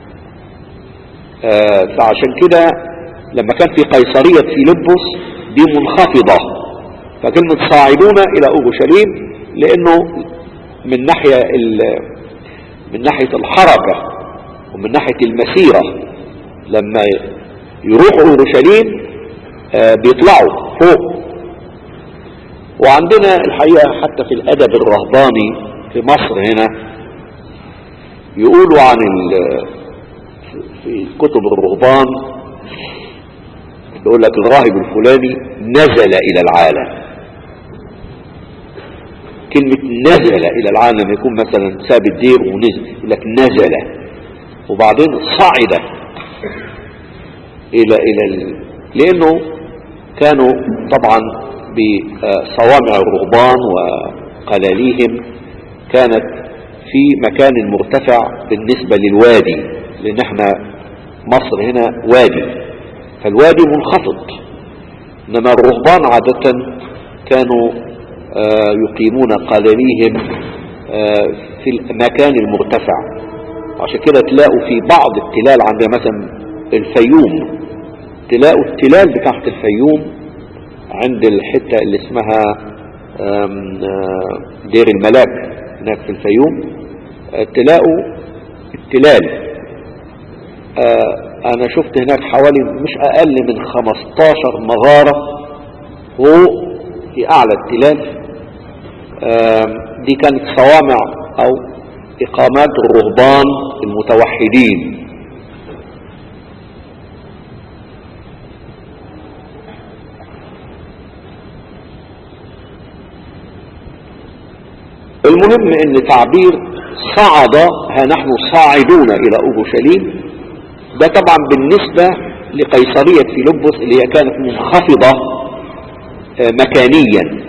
آه فعشان كده لما كان في قيصرية فيلبس دي منخفضة فكلمة صاعدون إلى أورشليم لانه من ناحية ال- من ناحية الحركة ومن ناحية المسيرة لما يروحوا اورشليم آه، بيطلعوا فوق وعندنا الحقيقة حتى في الادب الرهباني في مصر هنا يقولوا عن ال- في كتب الرهبان يقول لك الراهب الفلاني نزل الى العالم كلمة نزل الى العالم لما يكون مثلا ساب الدير ونزل يقول لك نزل وبعدين صعد الى الى ال... لانه كانوا طبعا بصوامع الرهبان وقلاليهم كانت في مكان مرتفع بالنسبة للوادي لان احنا مصر هنا وادي فالوادي منخفض انما الرهبان عادة كانوا آه، يقيمون قلاليهم آه، في المكان المرتفع عشان كده تلاقوا في بعض التلال عندنا مثلا الفيوم تلاقوا التلال بتاعت الفيوم عند الحتة اللي اسمها آم، آه، دير الملاك هناك في الفيوم آه، تلاقوا التلال آه، انا شفت هناك حوالي مش اقل من 15 مغارة فوق في اعلى التلال آم، دي كانت صوامع او اقامات الرهبان المتوحدين المهم ان تعبير صعد ها نحن صاعدون الى اورشليم ده طبعا بالنسبة لقيصرية فيلبس اللي هي كانت منخفضة آه، مكانيا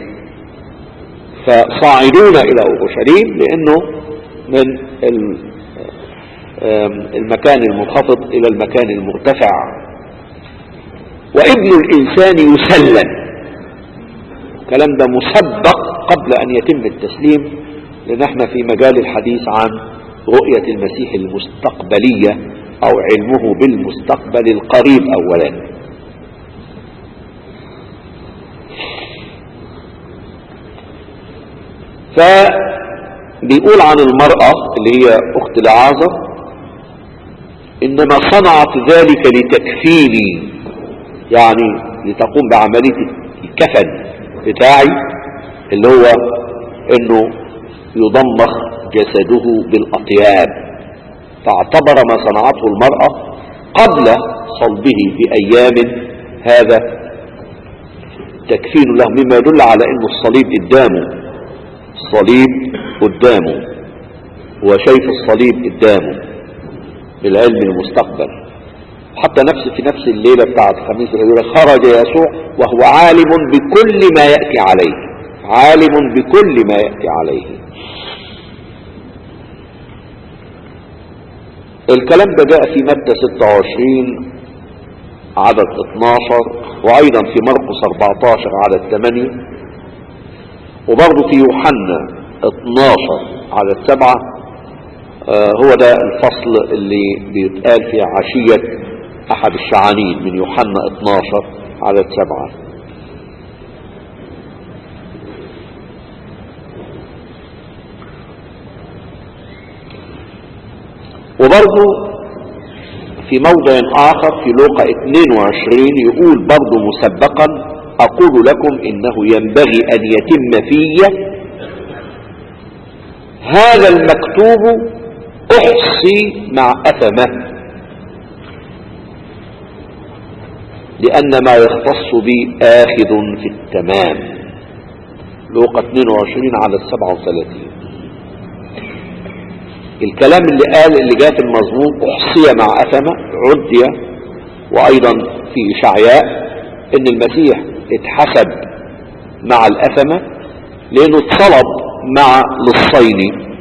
فصاعدون الى اورشليم لانه من ال- آم، المكان المنخفض الى المكان المرتفع وابن الانسان يسلم الكلام ده مسبق قبل ان يتم التسليم لان احنا في مجال الحديث عن رؤية المسيح المستقبلية او علمه بالمستقبل القريب اولا فبيقول عن المرأة اللي هي اخت لعازر انما صنعت ذلك لتكفيني يعني لتقوم بعملية الكفن بتاعي اللي هو انه يضمخ جسده بالاطياب فاعتبر ما صنعته المرأة قبل صلبه بأيام هذا تكفين له مما يدل على أن الصليب قدامه الصليب قدامه هو شايف الصليب قدامه بالعلم المستقبل حتى نفس في نفس الليلة بتاعت خميس الهجرة خرج يسوع وهو عالم بكل ما يأتي عليه عالم بكل ما يأتي عليه الكلام ده جاء في مادة 26 عدد 12 وأيضا في مرقس 14 عدد 8 وبرضه في يوحنا 12 عدد 7 آه هو ده الفصل اللي بيتقال في عشية أحد الشعانين من يوحنا 12 عدد 7 وبرضه في موضع آخر في لوقا 22 يقول برضه مسبقا أقول لكم إنه ينبغي أن يتم في هذا المكتوب أحصي مع أثمه لأن ما يختص بي آخذ في التمام لوقا 22 على 37 الكلام اللي قال اللي جاء في المزمور احصي مع اثمه عدي وايضا في اشعياء ان المسيح اتحسب مع الاثمه لانه اتصلب مع للصيني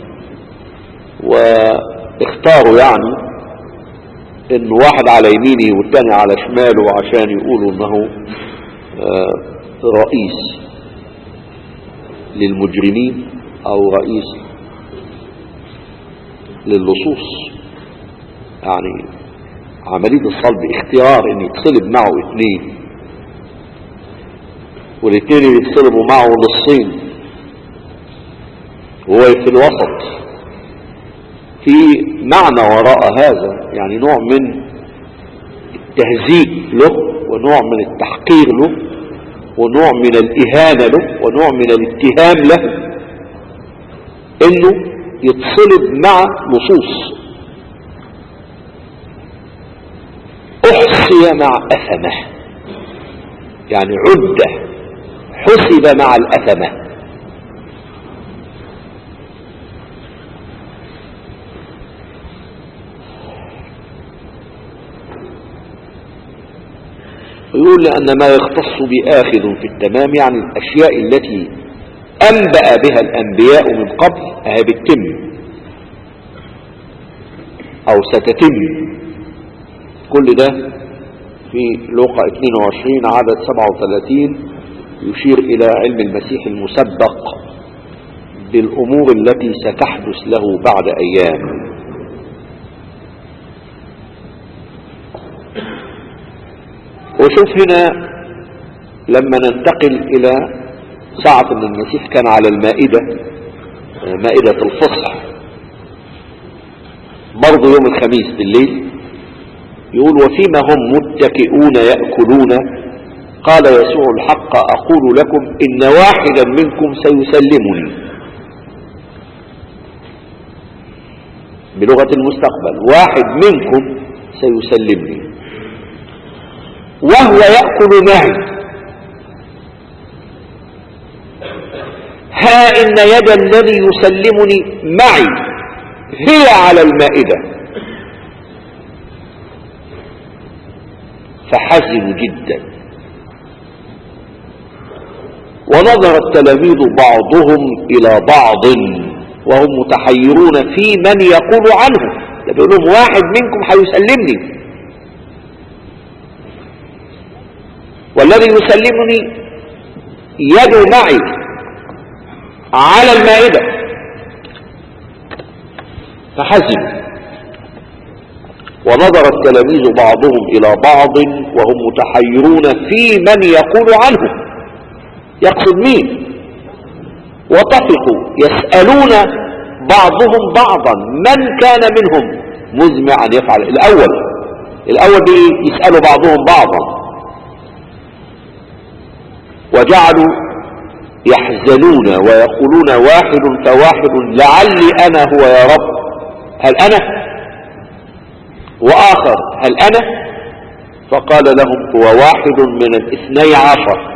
واختاروا يعني ان واحد على يمينه والتاني على شماله عشان يقولوا انه آه، رئيس للمجرمين او رئيس للصوص يعني عملية الصلب اختيار ان يتصلب معه اثنين والاثنين اللي يتصلبوا معه للصين وهو في الوسط في معنى وراء هذا يعني نوع من التهزيء له ونوع من التحقير له ونوع من الإهانة له ونوع من الاتهام له انه يتصلب مع نصوص احصي مع اثمه يعني عدة حسب مع الاثمه يقول لأن ما يختص بآخذ في التمام يعني الأشياء التي أنبأ بها الأنبياء من قبل أهي بتتم أو ستتم كل ده في لوقا 22 عدد 37 يشير إلى علم المسيح المسبق بالأمور التي ستحدث له بعد أيام وشوف هنا لما ننتقل إلى ساعة أن المسيح كان على المائدة مائدة الفصح برضه يوم الخميس بالليل يقول وفيما هم متكئون يأكلون قال يسوع الحق أقول لكم إن واحدا منكم سيسلمني بلغة المستقبل واحد منكم سيسلمني وهو يأكل معي ها إن يد الذي يسلمني معي هي على المائدة فحزنوا جدا ونظر التلاميذ بعضهم إلى بعض وهم متحيرون في من يقول عنه ده بيقول لهم واحد منكم هيسلمني والذي يسلمني يده معي على المائدة فحزن ونظر التلاميذ بعضهم إلى بعض وهم متحيرون في من يقول عنه يقصد مين وطفقوا يسألون بعضهم بعضا من كان منهم مزمعا يفعل الأول الأول دي يسألوا بعضهم بعضا وجعلوا يحزنون ويقولون واحد فواحد لعلي أنا هو يا رب هل أنا وآخر هل أنا فقال لهم هو واحد من الاثني عشر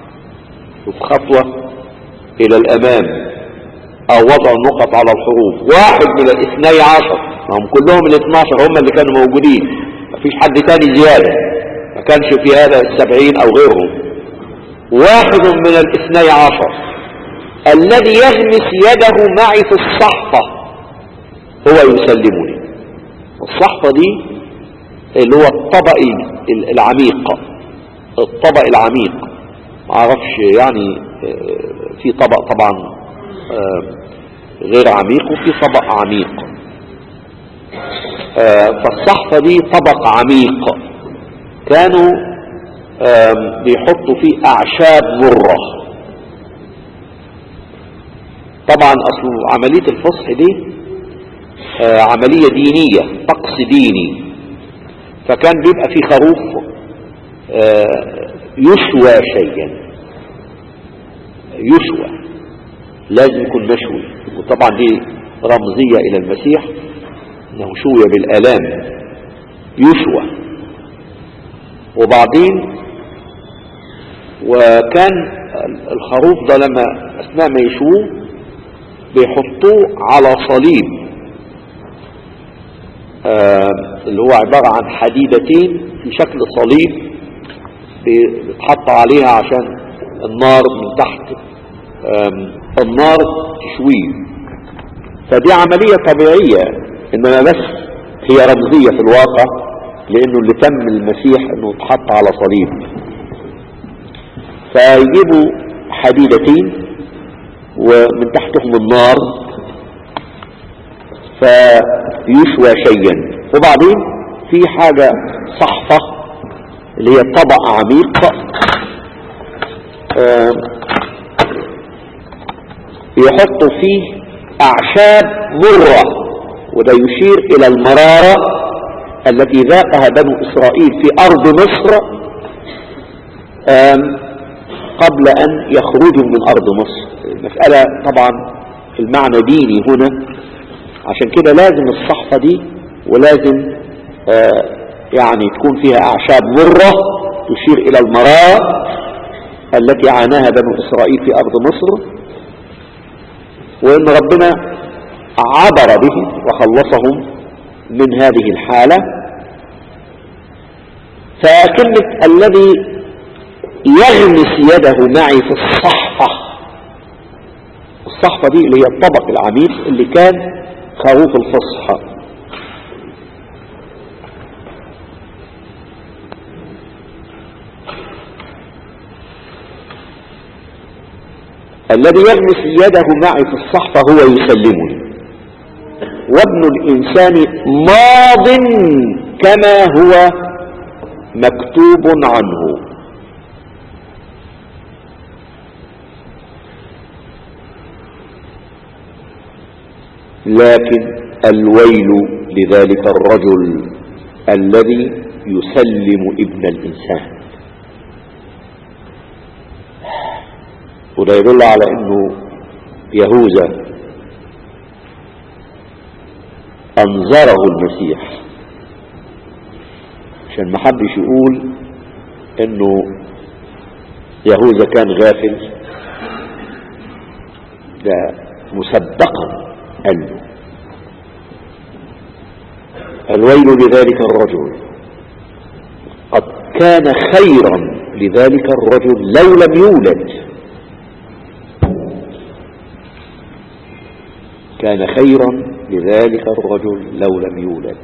خطوة إلى الأمام أو وضع النقط على الحروف واحد من الاثني عشر هم كلهم الاثناشر هم اللي كانوا موجودين مفيش حد تاني زيادة ما كانش في هذا السبعين أو غيرهم واحد من الاثني عشر الذي يغمس يده معي في الصحفة هو يسلمني الصحفة دي اللي هو الطبق العميق الطبق العميق معرفش يعني في طبق طبعا غير عميق وفي طبق عميق فالصحفة دي طبق عميق كانوا بيحطوا فيه اعشاب مرة طبعا اصل عملية الفصح دي عملية دينية طقس ديني فكان بيبقى في خروف يشوى شيئا يشوى لازم يكون مشوي وطبعا دي رمزية الى المسيح انه شوي بالالام يشوى وبعدين وكان الخروف ده لما اثناء ما يشوه بيحطوه على صليب آه اللي هو عبارة عن حديدتين في شكل صليب بيتحط عليها عشان النار من تحت النار تشويه فدي عملية طبيعية انما بس هي رمزية في الواقع لانه اللي تم المسيح انه اتحط على صليب فيجيبوا حديدتين ومن تحتهم النار فيشوى شيئا وبعدين في حاجة صحفة اللي هي طبق عميق يحطوا فيه أعشاب مرة وده يشير إلى المرارة التي ذاقها بنو إسرائيل في أرض مصر قبل أن يخرجوا من أرض مصر المسألة طبعا المعنى ديني هنا عشان كده لازم الصحفة دي ولازم يعني تكون فيها أعشاب مرة تشير إلى المرارة التي عاناها بنو إسرائيل في أرض مصر وإن ربنا عبر بهم وخلصهم من هذه الحالة فكلمة الذي يغمس يده معي في الصحفة الصحفة دي اللي هي الطبق العميق اللي كان خروف الفصحى الذي يغمس يده معي في الصحفة هو يسلمني وابن الإنسان ماض كما هو مكتوب عنه لكن الويل لذلك الرجل الذي يسلم ابن الإنسان وده يدل على انه يهوذا انظره المسيح عشان ما حدش يقول انه يهوذا كان غافل ده مسبقا قال له الويل لذلك الرجل قد كان خيرا لذلك الرجل لو لم يولد كان خيرا لذلك الرجل لو لم يولد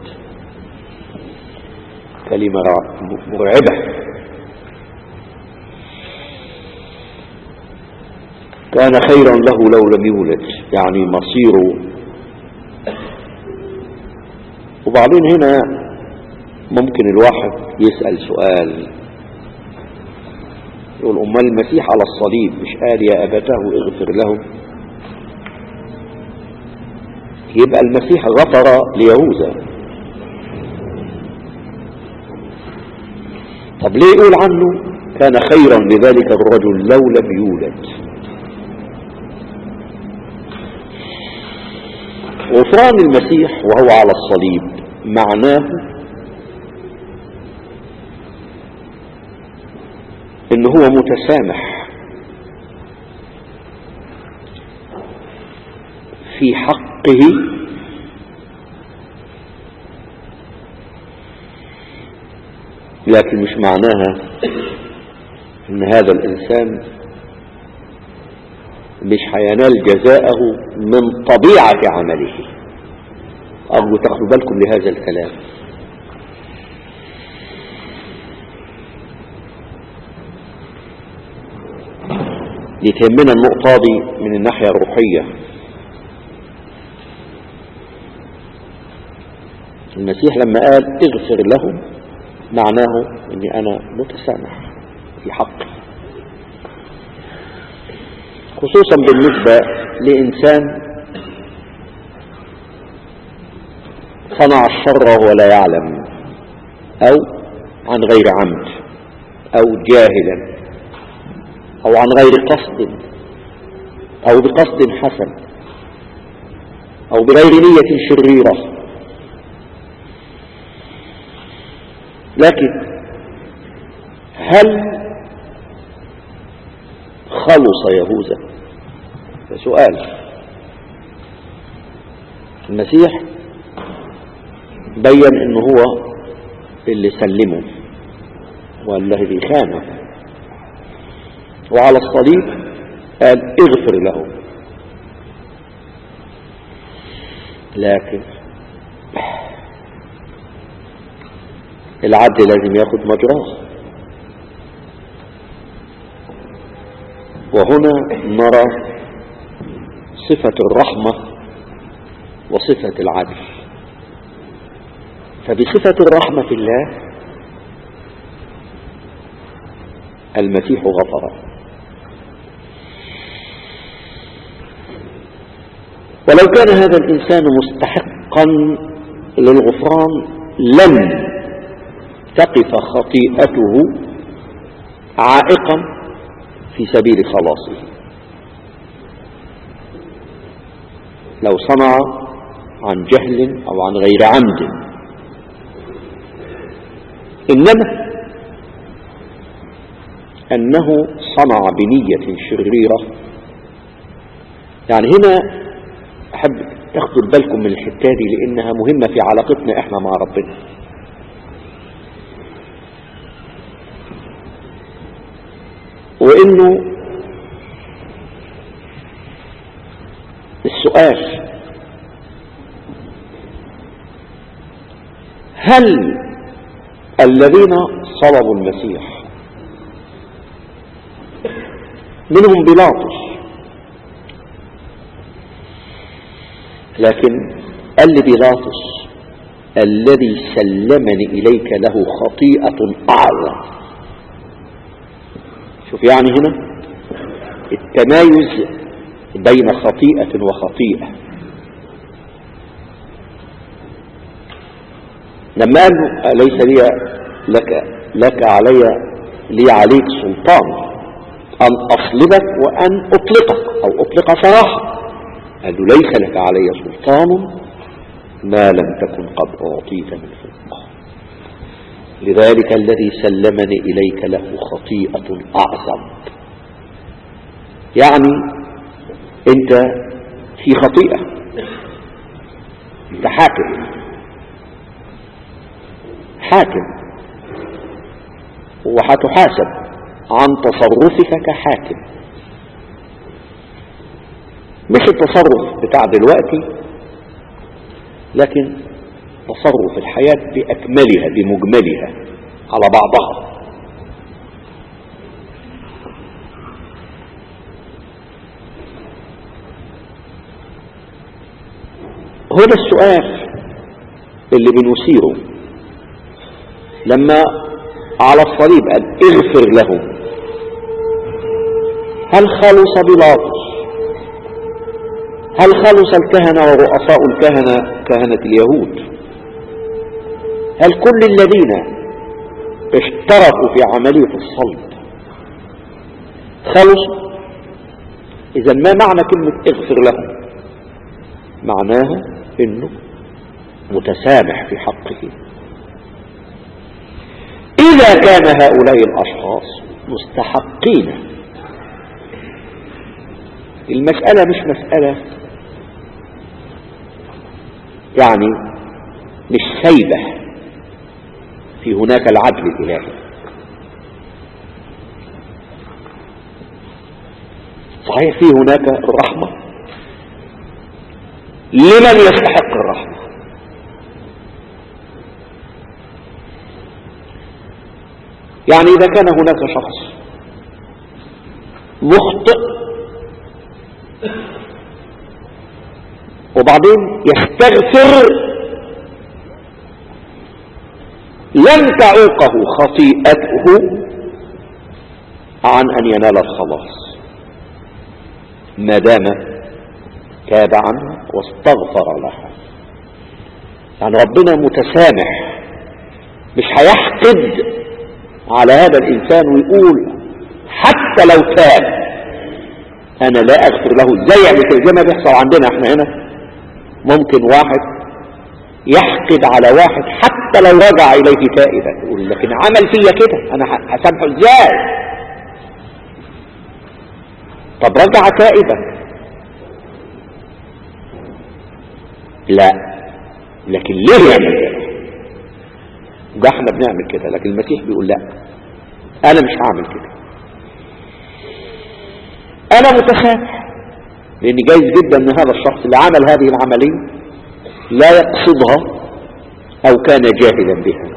كلمة مرعبة كان خيرا له لو لم يولد يعني مصيره وبعدين هنا ممكن الواحد يسأل سؤال يقول أمال المسيح على الصليب مش قال يا أبتاه اغفر لهم يبقى المسيح غفر ليهوذا طب ليه يقول عنه كان خيرا لذلك الرجل لو لم يولد غفران المسيح وهو على الصليب معناه ان هو متسامح في حقه لكن مش معناها ان هذا الانسان مش هينال جزاءه من طبيعة عمله أرجو تاخدوا بالكم لهذا الكلام يتهمنا النقطة دي من الناحية الروحية المسيح لما قال اغفر لهم معناه اني انا متسامح في حقي خصوصا بالنسبة لإنسان صنع الشر وهو لا يعلم أو عن غير عمد أو جاهلا أو عن غير قصد أو بقصد حسن أو بغير نية شريرة لكن هل خلص يهوذا ده سؤال المسيح بين انه هو اللي سلمه والذي خانه وعلى الصليب قال اغفر له لكن العدل لازم ياخد مجراه وهنا نرى صفة الرحمة وصفة العدل فبصفة الرحمة في الله المسيح غفر ولو كان هذا الإنسان مستحقا للغفران لم تقف خطيئته عائقا في سبيل خلاصه لو صنع عن جهل أو عن غير عمد إنما أنه صنع بنية شريرة يعني هنا أحب تاخدوا بالكم من الحتة دي لأنها مهمة في علاقتنا إحنا مع ربنا وإنه السؤال هل الذين صلبوا المسيح منهم بيلاطس لكن قال لبيلاطس الذي سلمني إليك له خطيئة أعظم شوف يعني هنا التمايز بين خطيئة وخطيئة لما قال ليس لي لك لك علي لي عليك سلطان أن أصلبك وأن أطلقك أو أطلق سراحك قال له ليس لك علي سلطان ما لم تكن قد أعطيت من فوق لذلك الذي سلمني إليك له خطيئة أعظم يعني أنت في خطيئة أنت حاكم حاكم وهتحاسب عن تصرفك كحاكم مش التصرف بتاع دلوقتي لكن تصرف الحياة بأكملها بمجملها على بعضها هنا السؤال اللي بنثيره لما على الصليب قال اغفر لهم هل خلص بلاطس هل خلص الكهنة ورؤساء الكهنة كهنة اليهود هل كل الذين اشتركوا في عملية الصلب خلصوا إذا ما معنى كلمة اغفر لهم معناها انه متسامح في حقه إذا كان هؤلاء الأشخاص مستحقين المسألة مش مسألة يعني مش سيبة في هناك العدل الإلهي صحيح في هناك الرحمة لمن يستحق الرحمة يعني إذا كان هناك شخص مخطئ وبعدين يستغفر لن تعوقه خطيئته عن أن ينال الخلاص ما دام تاب عنها واستغفر لها يعني ربنا متسامح مش هيحقد على هذا الإنسان ويقول حتى لو تاب أنا لا أغفر له ازاي يعني كده زي ما بيحصل عندنا احنا هنا ممكن واحد يحقد على واحد حتى لو رجع إليه تائبا يقول لكن عمل فيا كده أنا هسامحه ازاي طب رجع تائبا لا لكن ليه يعمل كده ده احنا بنعمل كده لكن المسيح بيقول لا انا مش هعمل كده انا متسامح لان جايز جدا ان هذا الشخص اللي عمل هذه العملية لا يقصدها او كان جاهلا بها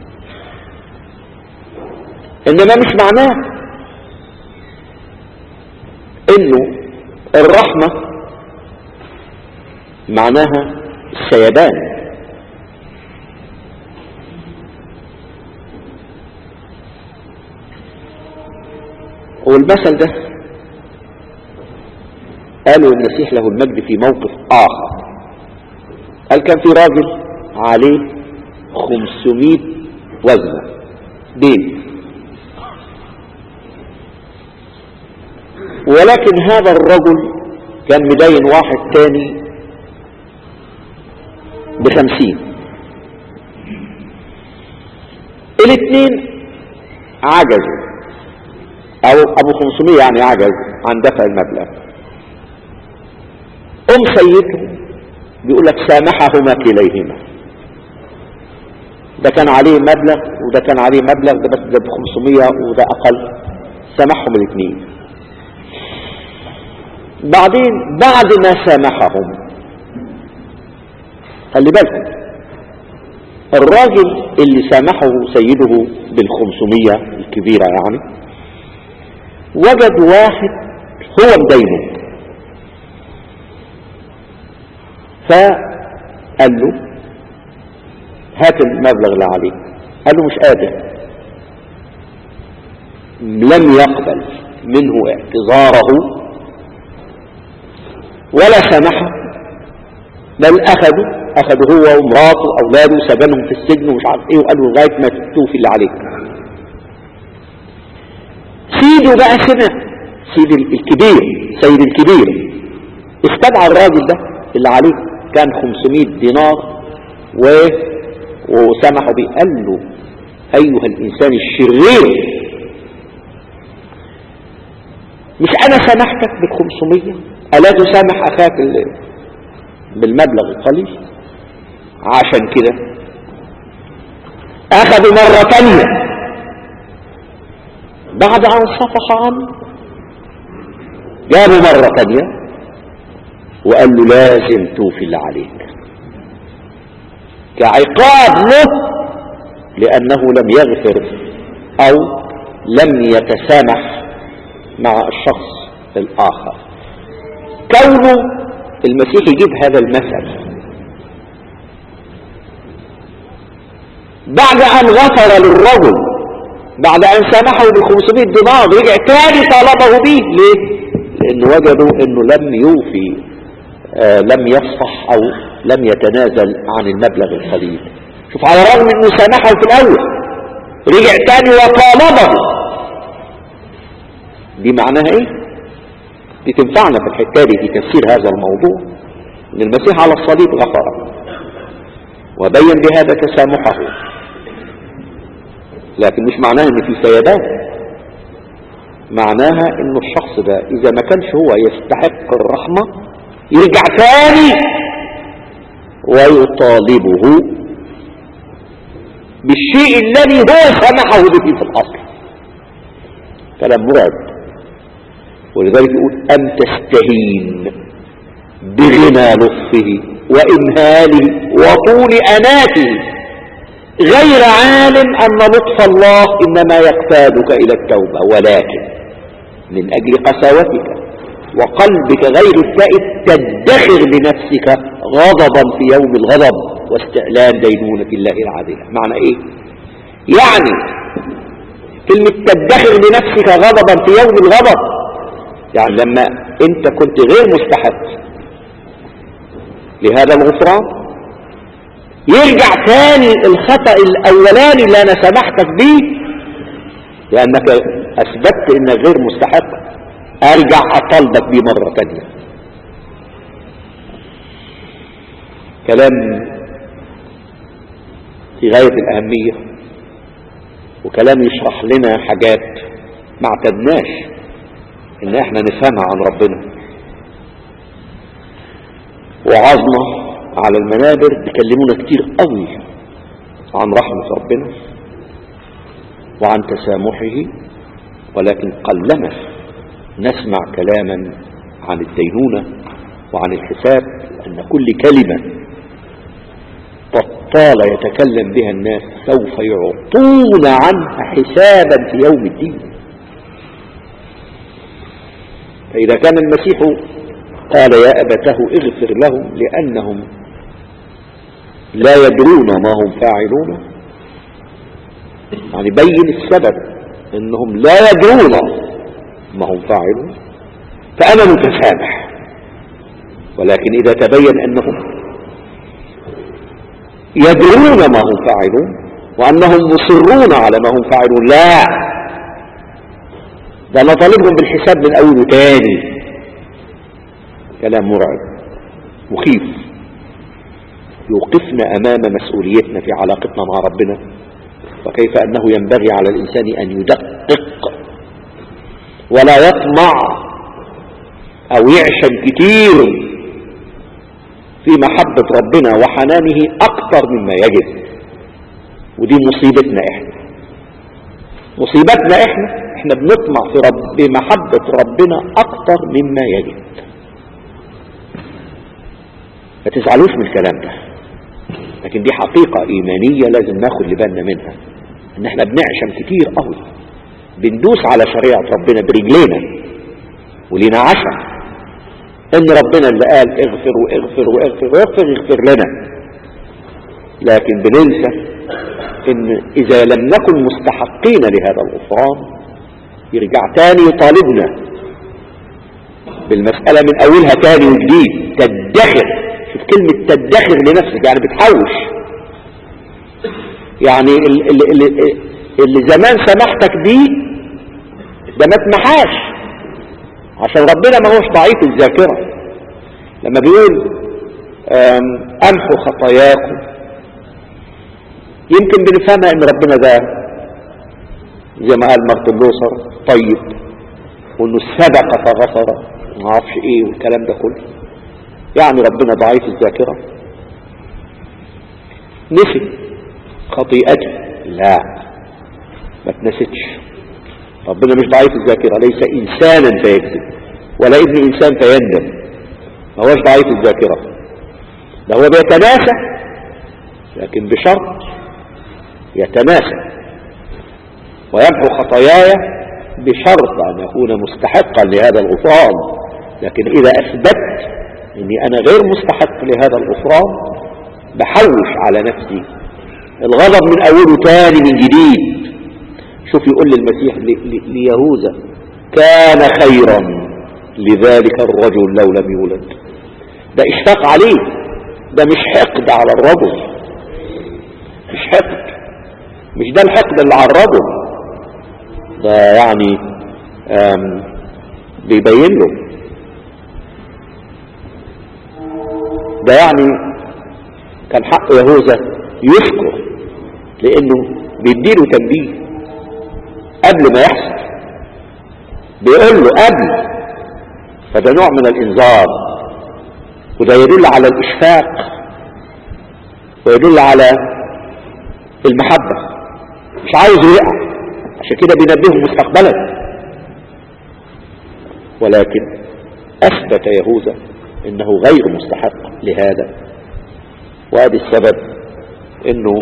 انما مش معناه انه الرحمة معناها السيبان والمثل ده قالوا المسيح له المجد في موقف آخر قال كان في راجل عليه 500 وزنة دين ولكن هذا الرجل كان مدين واحد تاني بخمسين الاثنين عجزوا او ابو خمسمية يعني عجز عن دفع المبلغ ام سيده بيقول لك سامحهما كليهما ده كان عليه مبلغ وده كان عليه مبلغ ده بس ده ب 500 وده اقل سامحهم الاثنين بعدين بعد ما سامحهم خلي بالكم الراجل اللي سامحه سيده بالخمسمية الكبيرة يعني وجد واحد هو مدينه فقال له هات المبلغ اللي عليك قال له مش قادر لم يقبل منه اعتذاره ولا سامحه بل اخذوا اخذوا هو ومراته واولاده وسجنهم في السجن ومش عارف ايه وقالوا لغايه ما توفي اللي عليك سيده بقى سمع سيد الكبير سيد الكبير استدعى الراجل ده اللي عليه كان 500 دينار و وسمحوا بيه قال له ايها الانسان الشرير مش انا سامحتك ب 500 الا تسامح اخاك بالمبلغ القليل عشان كده اخذوا مرة تانية بعد ان صفح عنه جابوا مرة تانية وقال له لازم توفي اللي عليك كعقاب له لأنه لم يغفر أو لم يتسامح مع الشخص الآخر كونه المسيح يجيب هذا المثل بعد أن غفر للرجل بعد أن سامحه ب 500 دينار رجع تاني طالبه به ليه؟ لأنه وجدوا أنه لم يوفي آه لم يصفح أو لم يتنازل عن المبلغ القليل شوف على الرغم أنه سامحه في الأول رجع تاني وطالبه دي معناها ايه دي تنفعنا في الحكاية دي في تفسير هذا الموضوع ان المسيح على الصليب غفر وبين بهذا تسامحه لكن مش معناها ان في سيدات معناها انه الشخص ده اذا ما كانش هو يستحق الرحمة يرجع تاني ويطالبه بالشيء الذي هو سمحه به في الاصل كلام مرعب ولذلك يقول أن تستهين بغنى لطفه وإمهاله وطول أناته غير عالم أن لطف الله إنما يقتادك إلى التوبة ولكن من أجل قساوتك وقلبك غير التائب تدخر لنفسك غضبا في يوم الغضب واستعلان دينونة الله العادلة معنى ايه يعني كلمة تدخر لنفسك غضبا في يوم الغضب يعني لما انت كنت غير مستحق لهذا الغفران يرجع ثاني الخطأ الاولاني اللي انا سمحتك به لانك اثبتت انك غير مستحق ارجع اطالبك بيه مرة تانية كلام في غاية الاهمية وكلام يشرح لنا حاجات ما اعتدناش ان احنا نفهمها عن ربنا وعظنا على المنابر بيكلمونا كتير قوي عن رحمة ربنا وعن تسامحه ولكن قلما نسمع كلاما عن الدينونة وعن الحساب أن كل كلمة بطال يتكلم بها الناس سوف يعطون عنها حسابا في يوم الدين فإذا كان المسيح قال يا أبته اغفر لهم لأنهم لا يدرون ما هم فاعلون يعني بين السبب انهم لا يدرون ما هم فاعلون فانا متسامح ولكن إذا تبين أنهم يدرون ما هم فاعلون وأنهم مصرون على ما هم فاعلون لا ده نطالبهم بالحساب من أول تاني كلام مرعب مخيف يوقفنا أمام مسؤوليتنا في علاقتنا مع ربنا وكيف أنه ينبغي على الإنسان أن يدقق ولا يطمع أو يعشم كتير في محبة ربنا وحنانه أكثر مما يجب ودي مصيبتنا إحنا مصيبتنا إحنا إحنا بنطمع في رب بمحبة ربنا أكثر مما يجب ما تزعلوش من الكلام ده لكن دي حقيقة إيمانية لازم ناخد لبالنا منها إن إحنا بنعشم كتير قوي بندوس على شريعة ربنا برجلينا ولينا عشم ان ربنا اللي قال اغفر واغفر واغفر واغفر يغفر لنا لكن بننسى ان اذا لم نكن مستحقين لهذا الغفران يرجع تاني يطالبنا بالمسألة من اولها تاني وجديد تدخر شوف كلمة تدخر لنفسك يعني بتحوش يعني اللي, اللي, اللي زمان سمحتك بيه ده ما تمحاش عشان ربنا ما هوش ضعيف الذاكرة لما بيقول أمحوا خطاياكم يمكن بنفهمها ان ربنا ده زي ما قال مارتن لوثر طيب وانه سبق فغفر ما اعرفش ايه والكلام ده كله يعني ربنا ضعيف الذاكرة نسي خطيئتي لا ما تنسيتش ربنا مش ضعيف الذاكرة ليس إنسانا فيكذب ولا ابن إنسان فيندم ما هوش ضعيف الذاكرة ده هو بيتناسى لكن بشرط يتناسى ويمحو خطاياي بشرط أن يكون مستحقا لهذا الغفران لكن إذا أثبت أني أنا غير مستحق لهذا الغفران بحوش على نفسي الغضب من أوله تاني من جديد شوف يقول للمسيح ليهوذا كان خيرا لذلك الرجل لو لم يولد ده اشفاق عليه ده مش حقد على الرجل مش حقد مش ده الحقد اللي على الرجل ده يعني بيبين له ده يعني كان حق يهوذا يشكر لانه بيديله تنبيه قبل ما يحصل بيقول له قبل فده نوع من الانذار وده يدل على الاشفاق ويدل على المحبة مش عايز يقع عشان كده بينبهه مستقبلا ولكن اثبت يهوذا انه غير مستحق لهذا وهذا السبب انه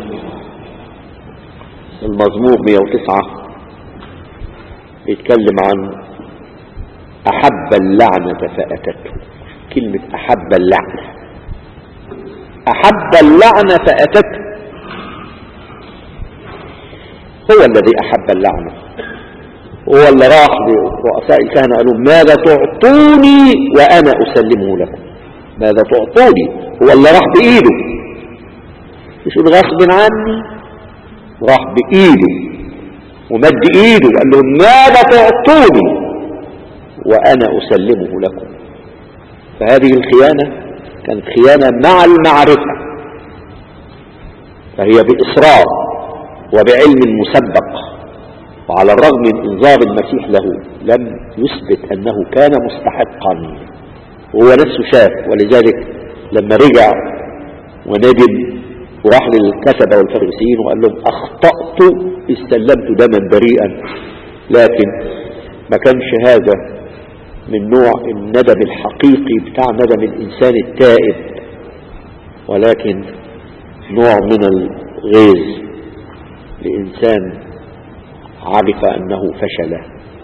المزمور 109 بيتكلم عن أحب اللعنة فأتته كلمة أحب اللعنة أحب اللعنة فأتته هو الذي أحب اللعنة هو اللي راح لرؤساء الكهنة قالوا ماذا تعطوني وأنا أسلمه لكم ماذا تعطوني هو اللي راح بإيده مش غصب عني راح بإيده ومد إيده وقال لهم ماذا تعطوني وأنا أسلمه لكم فهذه الخيانة كانت خيانة مع المعرفة فهي بإصرار وبعلم مسبق وعلى الرغم من إنذار المسيح له لم يثبت أنه كان مستحقا وهو نفسه شاف ولذلك لما رجع وندم وراح للكتبة والفريسيين وقال لهم أخطأت استلمت دما بريئا لكن ما كانش هذا من نوع الندم الحقيقي بتاع ندم الإنسان التائب ولكن نوع من الغيظ لإنسان عرف أنه فشل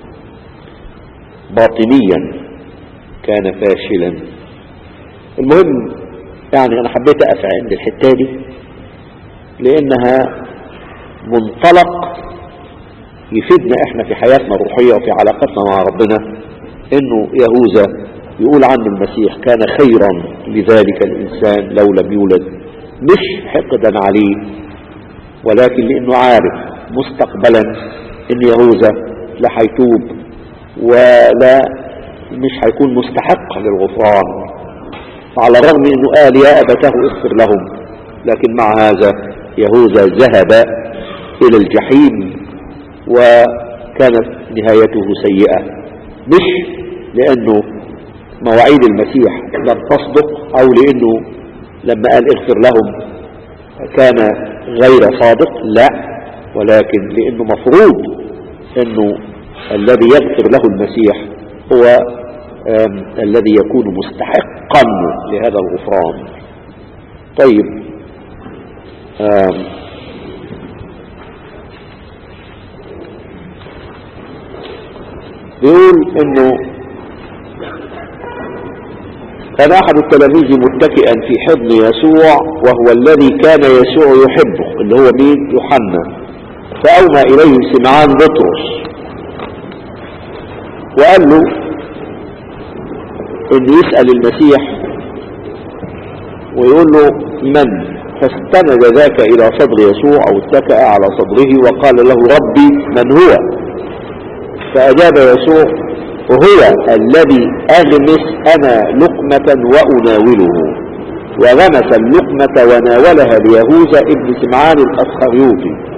باطنيا كان فاشلا المهم يعني أنا حبيت أقف عند الحتة دي لأنها منطلق يفيدنا احنا في حياتنا الروحية وفي علاقتنا مع ربنا انه يهوذا يقول عنه المسيح كان خيرا لذلك الإنسان لو لم يولد مش حقدا عليه ولكن لأنه عارف مستقبلا إن يهوذا لا هيتوب ولا مش هيكون مستحق للغفران على الرغم انه قال يا ابتاه اغفر لهم لكن مع هذا يهوذا ذهب الى الجحيم وكانت نهايته سيئة مش لانه مواعيد المسيح لم تصدق او لانه لما قال اغفر لهم كان غير صادق لا ولكن لانه مفروض انه الذي يغفر له المسيح هو الذي يكون مستحقا لهذا الغفران طيب بيقول انه كان احد التلاميذ متكئا في حضن يسوع وهو الذي كان يسوع يحبه اللي هو مين يوحنا فاومى اليه سمعان بطرس وقال له ان يسأل المسيح ويقول له من فاستند ذاك الى صدر يسوع او اتكأ على صدره وقال له ربي من هو فاجاب يسوع هو الذي اغمس انا لقمة واناوله وغمس اللقمة وناولها ليهوذا ابن سمعان الاسخريوطي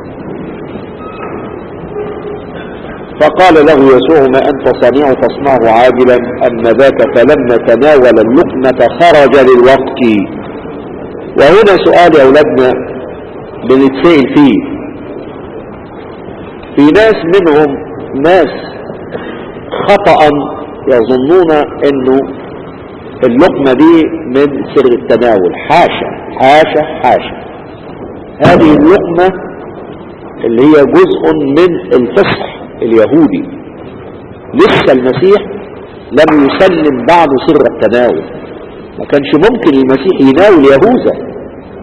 فقال له يسوع ما أنت صنيع فاصنعه عاجلا أما ذاك فلما تناول اللقمة خرج للوقت وهنا سؤال يا أولادنا بنتسأل فيه في ناس منهم ناس خطأ يظنون انه اللقمة دي من سر التناول حاشا حاشا حاشا هذه اللقمة اللي هي جزء من الفصح اليهودي لسه المسيح لم يسلم بعد سر التناول ما كانش ممكن المسيح يناول يهوذا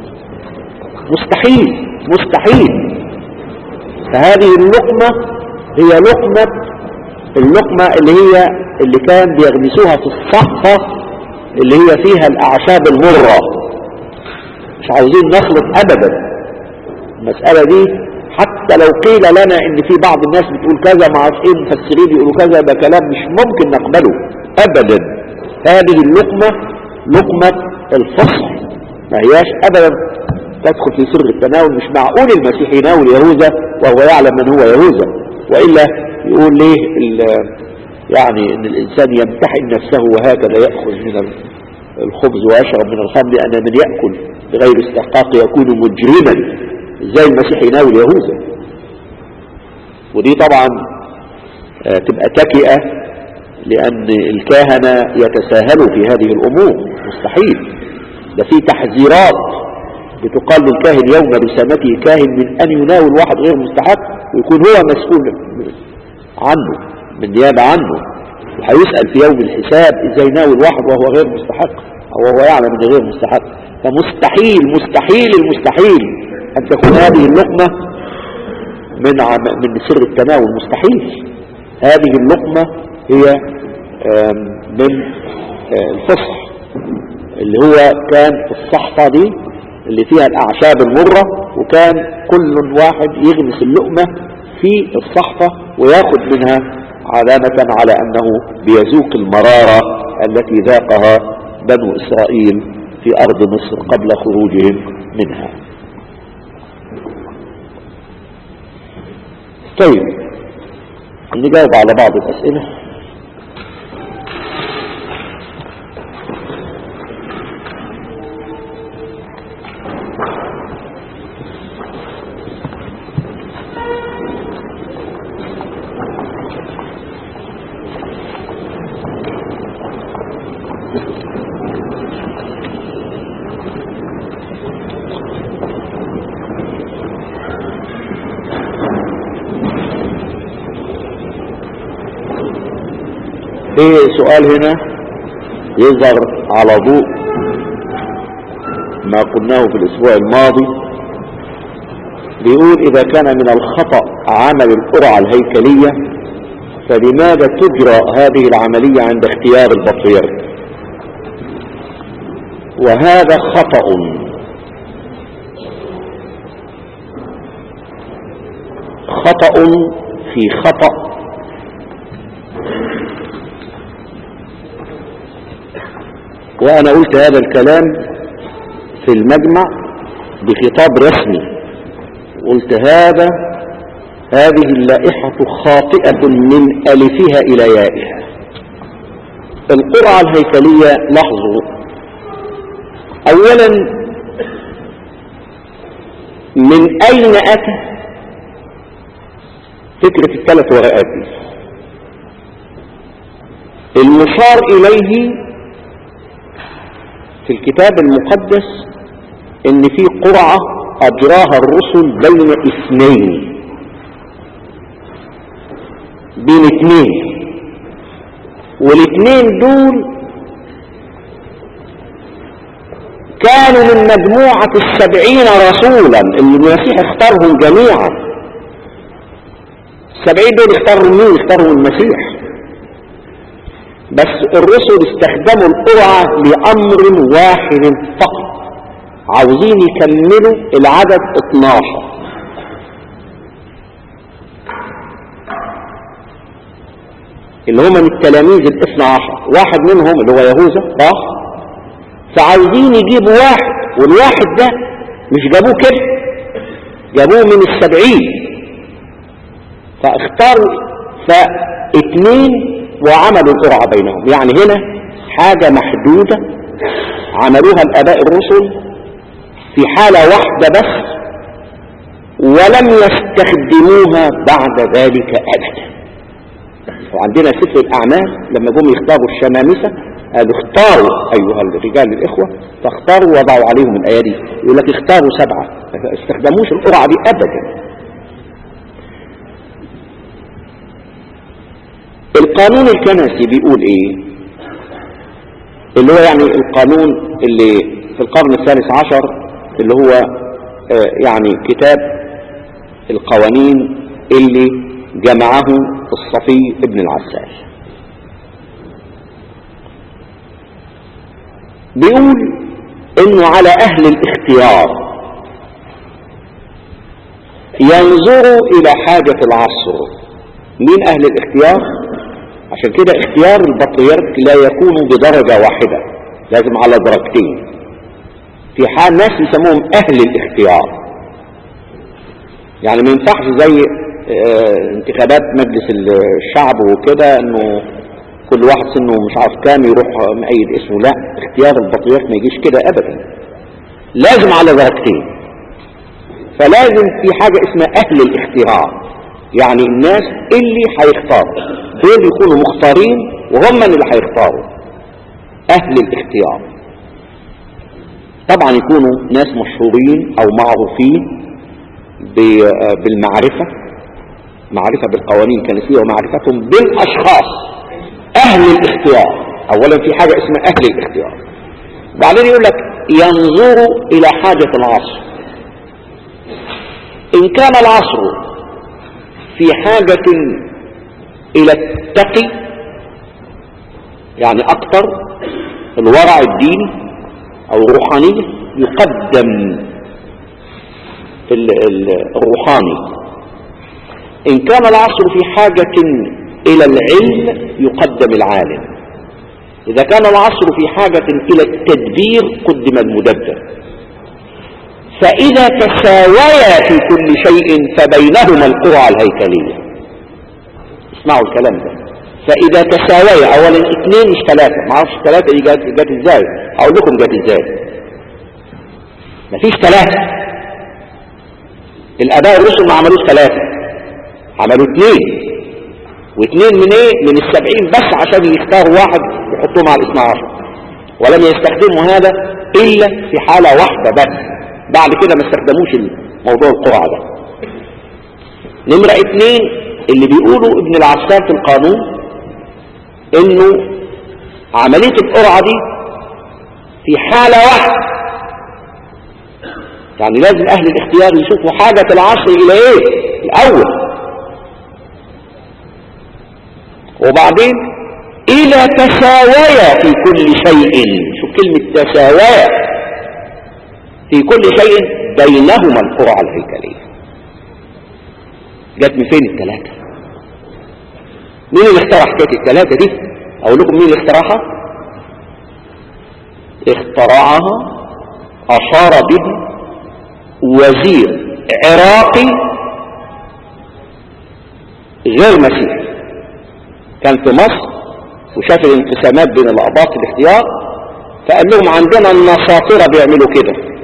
مستحيل مستحيل فهذه اللقمة هي لقمة اللقمة اللي هي اللي كان بيغمسوها في الصحفة اللي هي فيها الأعشاب المرة مش عاوزين نخلط أبدا المسألة دي حتى لو قيل لنا ان في بعض الناس بتقول كذا مع ايه المفسرين يقولوا كذا ده كلام مش ممكن نقبله ابدا هذه اللقمة لقمة الفصح ما هياش ابدا تدخل في سر التناول مش معقول المسيح يناول يهوذا وهو يعلم من هو يهوذا وإلا يقول ليه يعني ان الانسان يمتحن نفسه وهكذا يأخذ من الخبز ويشرب من الخمر لان من يأكل بغير استحقاق يكون مجرما ازاي المسيح يناول يهوذا ودي طبعا تبقى تكئة لان الكاهنة يتساهلوا في هذه الامور مستحيل ده في تحذيرات بتقال للكاهن يوم رسامته كاهن من ان يناول واحد غير مستحق ويكون هو مسؤول عنه من نيابة عنه وهيسأل في يوم الحساب ازاي يناول واحد وهو غير مستحق او وهو يعلم انه غير مستحق فمستحيل مستحيل المستحيل ان تكون هذه اللقمة من عم من سر التناول مستحيل هذه اللقمة هي من الفصح اللي هو كان في الصحفة دي اللي فيها الأعشاب المرة وكان كل واحد يغمس اللقمة في الصحفة وياخد منها علامة على أنه بيذوق المرارة التي ذاقها بنو إسرائيل في أرض مصر قبل خروجهم منها طيب نجاوب على بعض الأسئلة في سؤال هنا يظهر على ضوء ما قلناه في الاسبوع الماضي بيقول اذا كان من الخطأ عمل القرعة الهيكلية فلماذا تجرى هذه العملية عند اختيار البطريرك وهذا خطأ خطأ في خطأ وأنا قلت هذا الكلام في المجمع بخطاب رسمي قلت هذا هذه اللائحة خاطئة من ألفها إلى يائها القرعة الهيكلية لاحظوا أولا من أين أتى فكرة الثلاث ورقات دي المشار إليه في الكتاب المقدس ان في قرعة اجراها الرسل بين اثنين بين اثنين والاثنين دول كانوا من مجموعة السبعين رسولا اللي المسيح اختارهم جميعا السبعين دول اختاروا مين اختاروا المسيح بس الرسل استخدموا القرعة لأمر واحد فقط عاوزين يكملوا العدد 12 اللي هم من التلاميذ الاثنى عشر واحد منهم اللي هو يهوذا راح فعاوزين يجيبوا واحد والواحد ده مش جابوه كده جابوه من السبعين فاختاروا فاتنين وعملوا القرعة بينهم يعني هنا حاجة محدودة عملوها الآباء الرسل في حالة واحدة بس ولم يستخدموها بعد ذلك أبدا وعندنا سفر الأعمال لما جم يختاروا الشمامسة قالوا اختاروا أيها الرجال الإخوة فاختاروا وضعوا عليهم الآية يقول لك اختاروا سبعة ما استخدموش القرعة دي أبدا القانون الكنسي بيقول ايه اللي هو يعني القانون اللي في القرن الثالث عشر اللي هو آه يعني كتاب القوانين اللي جمعه الصفي ابن العسال بيقول انه على اهل الاختيار ينظروا الى حاجة العصر مين اهل الاختيار عشان كده اختيار البطريرك لا يكون بدرجة واحدة لازم على درجتين في حال ناس يسموهم اهل الاختيار يعني ما ينفعش زي اه انتخابات مجلس الشعب وكده انه كل واحد سنه مش عارف كام يروح مأيد اسمه لا اختيار البطريرك ما يجيش كده ابدا لازم على درجتين فلازم في حاجة اسمها اهل الاختيار يعني الناس اللي هيختاروا دول يكونوا مختارين وهم اللي هيختاروا اهل الاختيار طبعا يكونوا ناس مشهورين او معروفين بالمعرفة معرفة بالقوانين الكنسية ومعرفتهم بالاشخاص اهل الاختيار اولا في حاجة اسمها اهل الاختيار بعدين يقول لك ينظروا الى حاجة العصر ان كان العصر في حاجة الى التقي يعني اكتر الورع الديني او الروحانية يقدم الروحاني ان كان العصر في حاجة الى العلم يقدم العالم اذا كان العصر في حاجة الى التدبير قدم المدبر فاذا تساويا في كل شيء فبينهما القرعة الهيكلية اسمعوا الكلام ده فاذا تساويا اولا اثنين مش ثلاثة ما اعرفش ثلاثة دي جات جات ازاي هقول لكم جات ازاي مفيش ثلاثة الاباء الرسل ما عملوش ثلاثة عملوا اثنين واثنين من ايه من السبعين بس عشان يختاروا واحد يحطوهم على الاثنى عشر ولم يستخدموا هذا الا في حالة واحدة بس بعد كده ما استخدموش موضوع القرعة ده نمرة اثنين اللي بيقولوا ابن العسال في القانون انه عملية القرعة دي في حالة واحدة يعني لازم اهل الاختيار يشوفوا حاجة العصر الى ايه الاول وبعدين إلى تساويا في كل شيء شو كلمة تساويا في كل شيء بينهما القرعة الهيكلية جت من فين الثلاثة مين اللي اخترع حكاية الثلاثة دي اقول لكم مين اللي اخترعها اخترعها اشار به وزير عراقي غير مسيحي كان في مصر وشاف الانقسامات بين الأباط الاختيار فقال لهم عندنا النصاطرة بيعملوا كده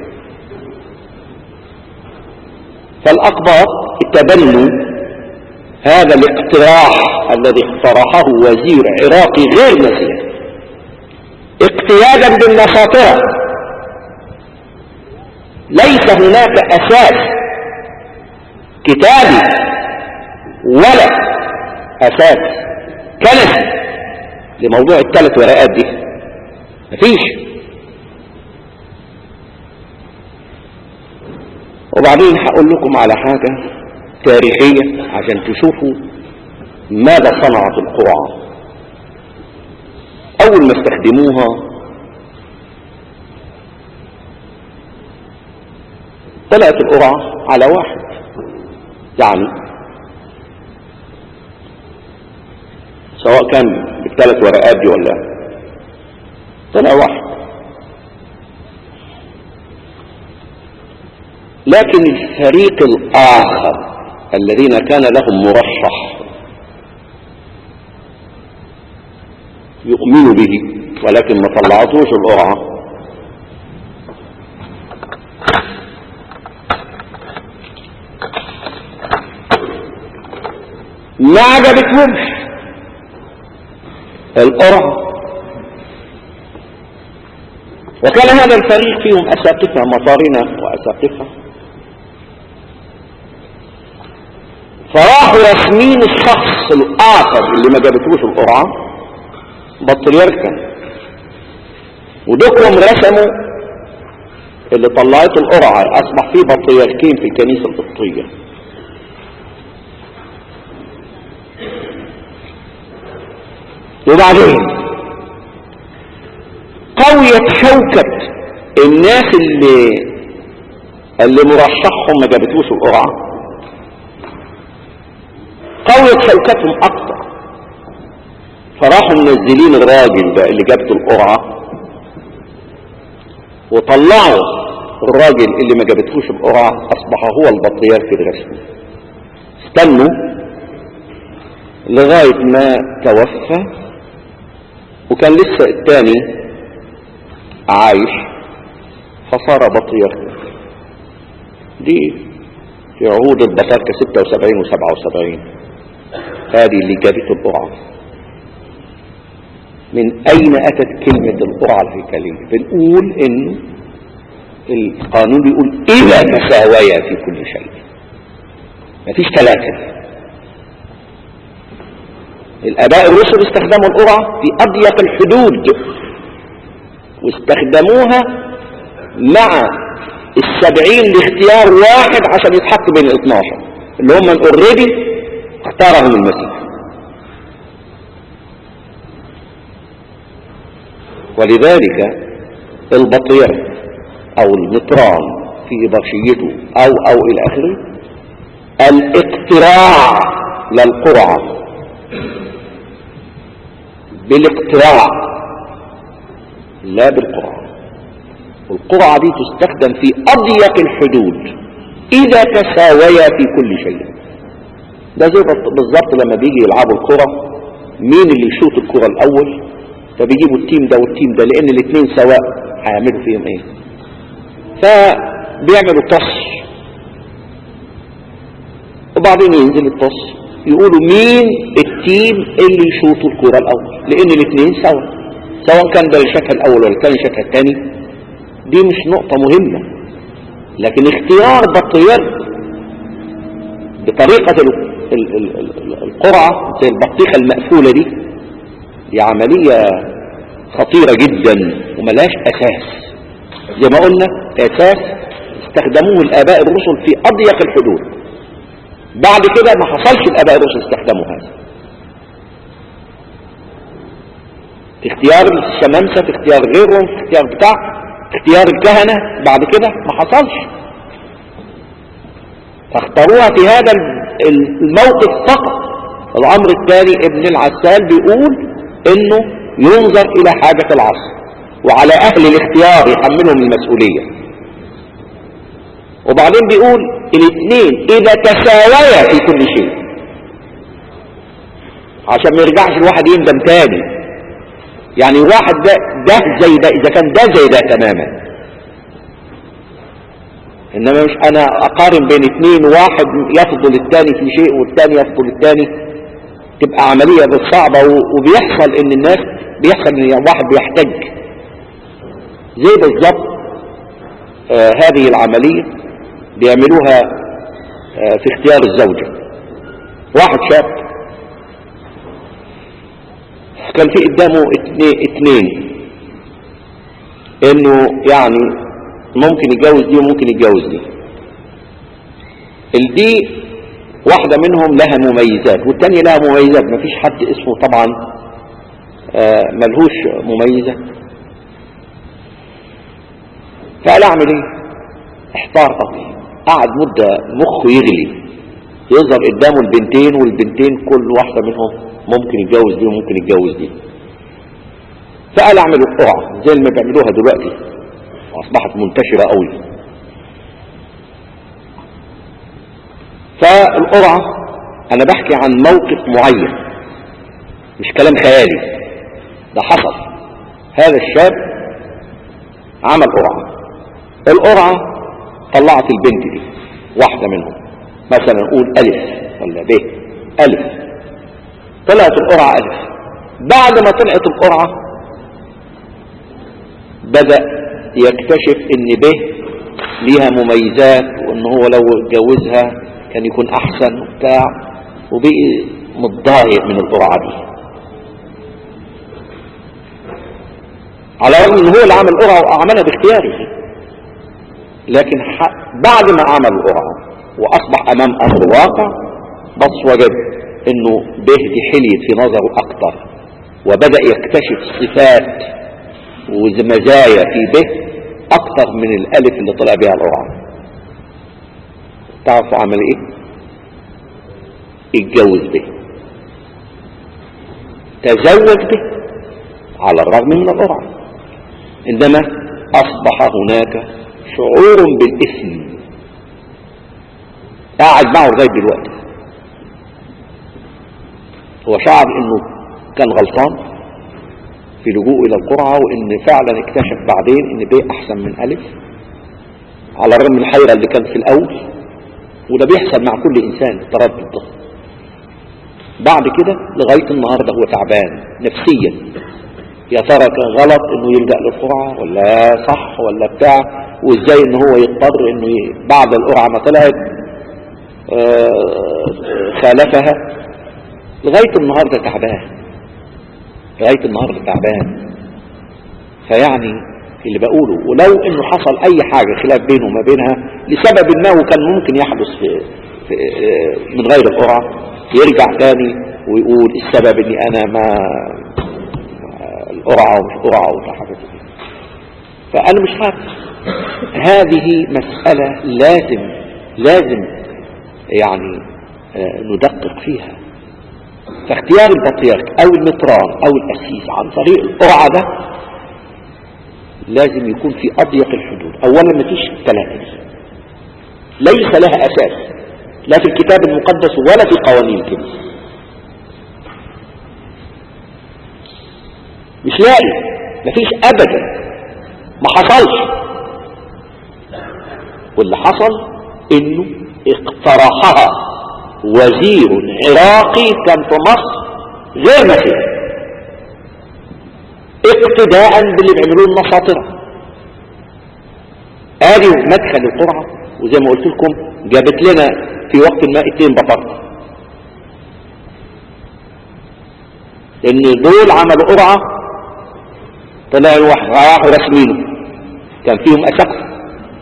فالأقباط تبنوا هذا الاقتراح الذي اقترحه وزير عراقي غير مسيحي اقتيادا بالنصاطرة ليس هناك أساس كتابي ولا أساس كنسي لموضوع الثلاث ورقات دي مفيش وبعدين هقول لكم على حاجة تاريخية عشان تشوفوا ماذا صنعت القرعة أول ما استخدموها طلعت القرعة على واحد يعني سواء كان بالثلاث ورقات دي ولا طلع واحد لكن الفريق الآخر الذين كان لهم مرشح يؤمنوا به ولكن ما طلعتوش القرعة ما عجبتهمش القرعة وكان هذا الفريق فيهم أساقفة مطارنة وأساقفة فراحوا راسمين الشخص الآخر اللي ما جابتوش القرعة بطريركا ودكهم رسموا اللي طلعته القرعة أصبح فيه بطريركين في الكنيسة القبطية وبعدين قوية شوكة الناس اللي اللي مرشحهم ما جابتوش القرعة قويت شوكتهم اكتر فراحوا منزلين الراجل ده اللي جابت القرعة وطلعوا الراجل اللي ما جابتهوش القرعة اصبح هو البطريرك الرسمي استنوا لغاية ما توفى وكان لسه الثاني عايش فصار بطريرك دي في عهود البطاركة 76 و 77 هذه اللي جابت القرعة من أين أتت كلمة القرعة الهيكلية بنقول إن القانون بيقول إذا تساويا في كل شيء مفيش ثلاثة الآباء الرسل استخدموا القرعة في أضيق الحدود واستخدموها مع السبعين لاختيار واحد عشان يتحط بين الاثناشر اللي هم اوريدي اختارهم المسيح ولذلك البطير او المطران في إبرشيته او او الى اخره الاقتراع للقرعة بالاقتراع لا بالقرعة والقرعة دي تستخدم في اضيق الحدود اذا تساويا في كل شيء ده زي بالظبط لما بيجي يلعبوا الكرة مين اللي يشوط الكرة الاول فبيجيبوا التيم ده والتيم ده لان الاثنين سواء هيعملوا فيهم ايه فبيعملوا طص وبعدين ينزل الطص يقولوا مين التيم اللي يشوط الكرة الاول لان الاثنين سوا سواء كان ده الشكل الاول ولا كان الشكل الثاني دي مش نقطة مهمة لكن اختيار بطيات بطريقة القرعة زي البطيخة المقفولة دي دي عملية خطيرة جدا وملاش أساس زي ما قلنا أساس استخدموه الآباء الرسل في أضيق الحدود بعد كده ما حصلش الآباء الرسل استخدموا هذا في اختيار الشمامسة في اختيار غيرهم في اختيار بتاع في اختيار الكهنة بعد كده ما حصلش فاختاروها في هذا الموقف فقط الامر الثاني ابن العسال بيقول انه ينظر الى حاجة العصر وعلى اهل الاختيار يحملهم المسؤولية وبعدين بيقول الاثنين اذا تساويا في كل شيء عشان ما يرجعش الواحد يندم تاني يعني واحد ده, ده زي ده اذا كان ده زي ده تماما انما مش انا اقارن بين اثنين واحد يفضل الثاني في شيء والثاني يفضل الثاني تبقى عملية صعبة وبيحصل ان الناس بيحصل ان واحد بيحتج زي بالظبط آه هذه العملية بيعملوها آه في اختيار الزوجة واحد شاب كان في قدامه اتنين انه يعني ممكن يتجوز دي وممكن يتجوز دي الدي واحدة منهم لها مميزات والتانية لها مميزات مفيش حد اسمه طبعا آه ملهوش مميزة فقال اعمل ايه احتار قوي قعد مدة مخه يغلي يظهر قدامه البنتين والبنتين كل واحدة منهم ممكن يتجوز دي وممكن يتجوز دي فقال اعمل القرعة زي ما بيعملوها دلوقتي واصبحت منتشرة قوي فالقرعة انا بحكي عن موقف معين مش كلام خيالي ده حصل هذا الشاب عمل قرعة القرعة طلعت البنت دي واحدة منهم مثلا نقول ألف ولا ب ألف طلعت القرعة ألف بعد ما طلعت القرعة بدأ يكتشف ان ب ليها مميزات وان هو لو اتجوزها كان يكون احسن وبتاع وبقي متضايق من القرعة دي على الرغم ان هو اللي عمل القرعة وعملها باختياره لكن بعد ما عمل القرعة واصبح امام امر واقع بص وجد انه به دي حليت في نظره اكتر وبدأ يكتشف صفات ومزايا في به اكتر من الالف اللي طلع بها القرعة تعرفوا عمل ايه اتجوز به تزوج به على الرغم من القرعة انما اصبح هناك شعور بالاثم قاعد معه لغايه دلوقتي هو شعر انه كان غلطان في لجوء الى القرعة وان فعلا اكتشف بعدين ان ب احسن من الف على الرغم من الحيرة اللي كانت في الاول وده بيحصل مع كل انسان التردد ده بعد كده لغاية النهاردة هو تعبان نفسيا يا ترى كان غلط انه يلجأ للقرعة ولا صح ولا بتاع وازاي ان هو يضطر انه ي... بعد القرعة ما طلعت آه خالفها لغاية النهاردة تعبان لغاية النهاردة تعبان فيعني اللي بقوله ولو انه حصل اي حاجة خلاف بينه وما بينها لسبب ما وكان ممكن يحدث في, في من غير القرعة يرجع تاني ويقول السبب اني انا ما القرعة ومش قرعة وحاجات فانا مش عارف هذه مسألة لازم لازم يعني ندقق فيها فاختيار البطريرك او المطران او الاسيس عن طريق القرعة ده لازم يكون في اضيق الحدود اولا مفيش الثلاثة دي ليس لها اساس لا في الكتاب المقدس ولا في قوانين الكنيسة مش لاقي مفيش ابدا ما حصلش واللي حصل انه اقترحها وزير عراقي كان في مصر غير مسيحي اقتداء باللي بيعملوه النصاطرة ادي مدخل القرعة وزي ما قلت لكم جابت لنا في وقت ما اتنين بطارة ان دول عملوا قرعة طلعوا راحوا رسمينه كان فيهم اسقف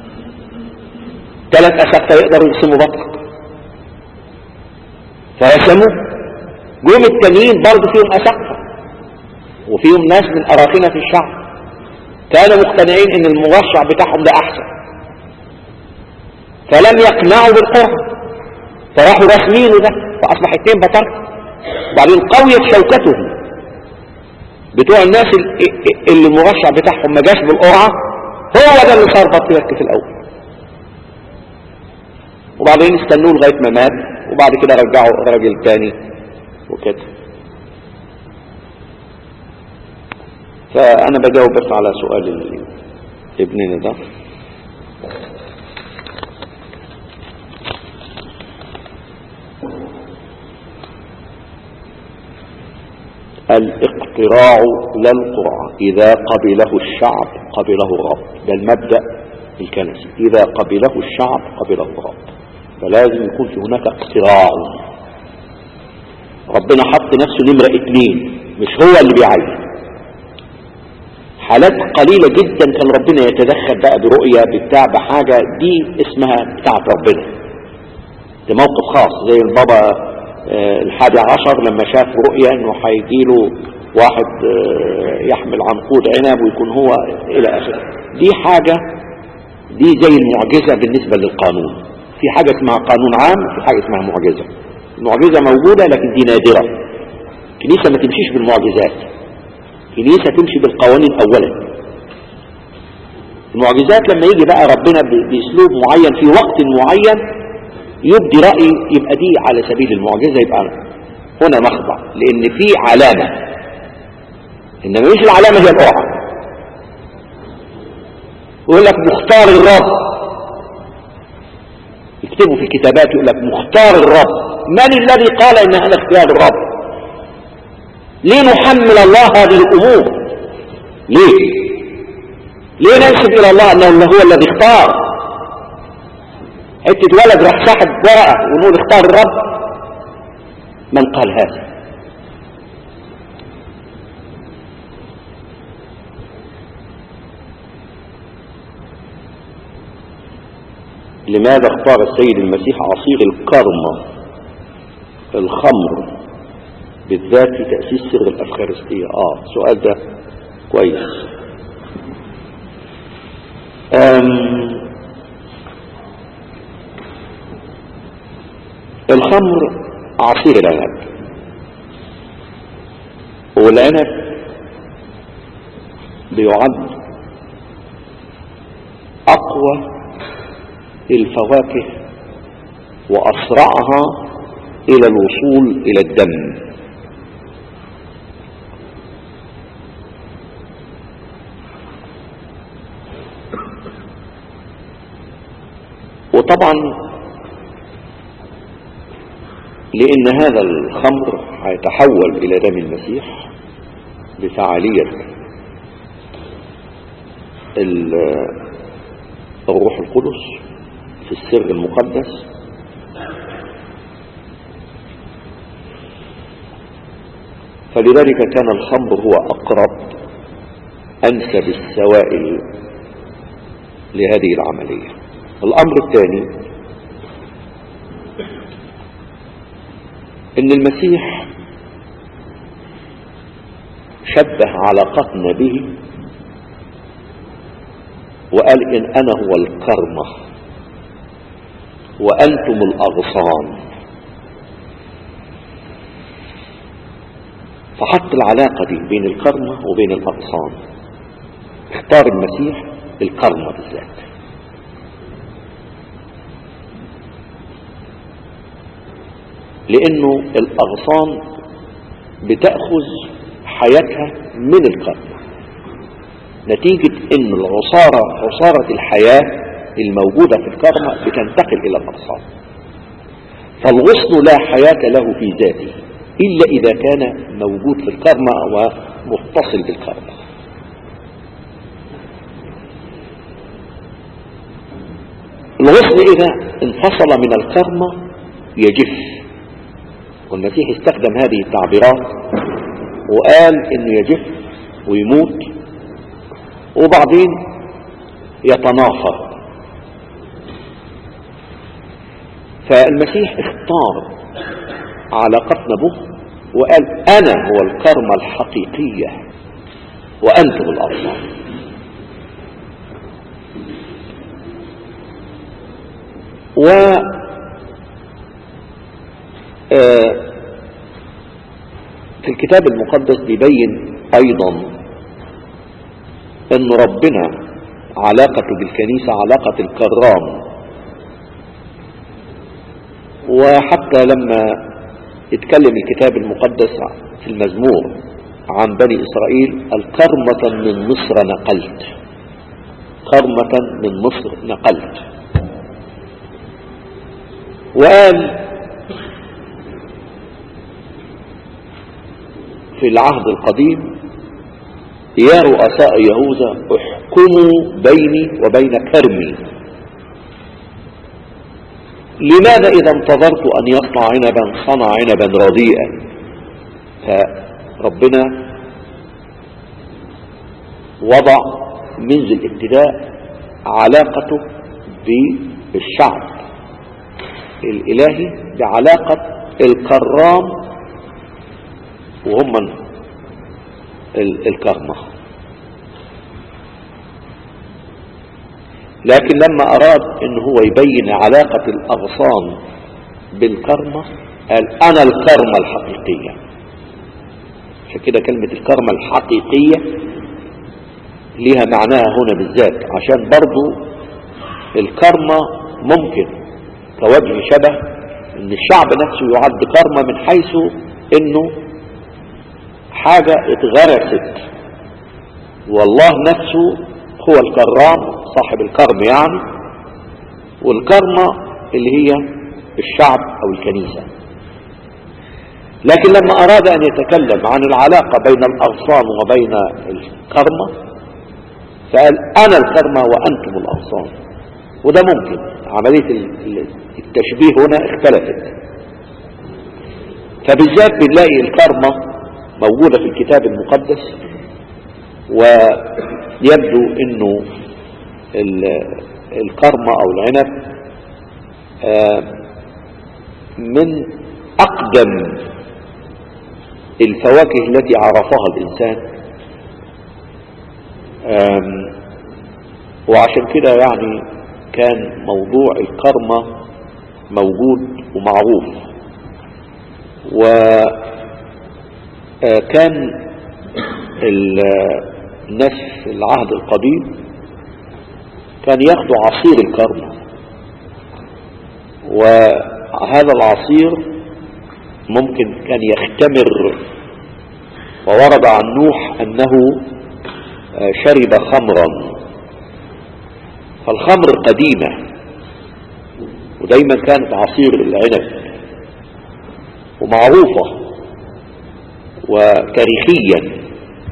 ثلاث اسقف يقدروا يرسموا بطرك فرسموا جم التانيين برضه فيهم اسقفة وفيهم ناس من أراخنة في الشعب كانوا مقتنعين ان المرشح بتاعهم ده احسن فلم يقنعوا بالقرآن فراحوا رسمينه ده فاصبح اتنين بطر بعدين قويت شوكته بتوع الناس اللي المرشح بتاعهم ما جاش بالقرعه هو ده اللي صار بطريرك في الاول وبعدين استنوه لغايه ما مات وبعد كده رجعوا راجل تاني وكده فانا بجاوب بس على سؤال ابننا ده الاقتراع لا القرآن إذا قبله الشعب قبله الرب ده المبدأ الكنسي إذا قبله الشعب قبله الرب فلازم يكون في هناك اقتراع ربنا حط نفسه نمرة اتنين مش هو اللي بيعين حالات قليلة جدا كان ربنا يتدخل بقى برؤية بتاع بحاجة دي اسمها بتاعة ربنا ده موقف خاص زي البابا الحادي عشر لما شاف رؤية انه هيجيله واحد يحمل عنقود عنب ويكون هو الى اخره دي حاجة دي زي المعجزة بالنسبة للقانون في حاجة اسمها قانون عام في حاجة اسمها معجزة المعجزة موجودة لكن دي نادرة كنيسة ما تمشيش بالمعجزات كنيسة تمشي بالقوانين اولا المعجزات لما يجي بقى ربنا باسلوب معين في وقت معين يبدي رأي يبقى دي على سبيل المعجزة يبقى هنا مخضع لان في علامة انما مش العلامة هي القرعة يقول لك مختار الرب يكتبوا في الكتابات يقول لك مختار الرب من الذي قال ان هذا اختيار الرب ليه نحمل الله هذه الامور ليه ليه ننسب الى الله انه هو الذي اختار حتة ولد راح ساحب ورقة ونقول اختار الرب من قال هذا لماذا اختار السيد المسيح عصير الكرمة الخمر بالذات في تأسيس سر الأفخارستية اه السؤال ده كويس أم الخمر عصير العنب والعنب بيعد أقوى الفواكه وأسرعها إلى الوصول إلى الدم وطبعا لأن هذا الخمر هيتحول إلى دم المسيح بفعالية الروح القدس في السر المقدس فلذلك كان الخمر هو أقرب أنسب السوائل لهذه العملية الأمر الثاني ان المسيح شبه علاقتنا به وقال ان انا هو الكرمة وانتم الاغصان فحط العلاقة دي بين الكرمة وبين الاغصان اختار المسيح الكرمة بالذات لانه الاغصان بتأخذ حياتها من القرن نتيجة ان العصارة عصارة الحياة الموجودة في الكرمة بتنتقل الى الاغصان فالغصن لا حياة له في ذاته الا اذا كان موجود في الكرمة ومتصل بالكرمة الغصن اذا انفصل من الكرمة يجف والمسيح استخدم هذه التعبيرات وقال انه يجف ويموت وبعدين يتناثر فالمسيح اختار علاقتنا به وقال انا هو الكرمة الحقيقية وأنتم الأغصان و آه، في الكتاب المقدس بيبين أيضا أن ربنا علاقته بالكنيسة علاقة الكرام وحتى لما اتكلم الكتاب المقدس في المزمور عن بني إسرائيل الكرمة من مصر نقلت كرمة من مصر نقلت وقال في العهد القديم يا رؤساء يهوذا احكموا بيني وبين كرمي لماذا إذا انتظرت أن يصنع عنبا صنع عنبا رديئا فربنا وضع منذ الابتداء علاقته بالشعب الإلهي بعلاقة الكرام وهم الكرمة لكن لما أراد ان هو يبين علاقة الأغصان بالكرمة قال أنا الكرمة الحقيقية عشان كده كلمة الكرمة الحقيقية ليها معناها هنا بالذات عشان برضو الكرمة ممكن كوجه شبه ان الشعب نفسه يعد كرمة من حيث انه حاجة اتغرست والله نفسه هو الكرام صاحب الكرم يعني والكرمة اللي هي الشعب او الكنيسة لكن لما اراد ان يتكلم عن العلاقة بين الاغصان وبين الكرمة فقال انا الكرمة وانتم الاغصان وده ممكن عملية التشبيه هنا اختلفت فبالذات بنلاقي الكرمة موجودة في الكتاب المقدس ويبدو انه الكرمة او العنب من اقدم الفواكه التي عرفها الانسان وعشان كده يعني كان موضوع الكرمة موجود ومعروف وكان الناس في العهد القديم كان ياخدوا عصير الكرمة وهذا العصير ممكن كان يختمر وورد عن نوح أنه شرب خمرا فالخمر قديمة ودايما كانت عصير العنب ومعروفة وتاريخيا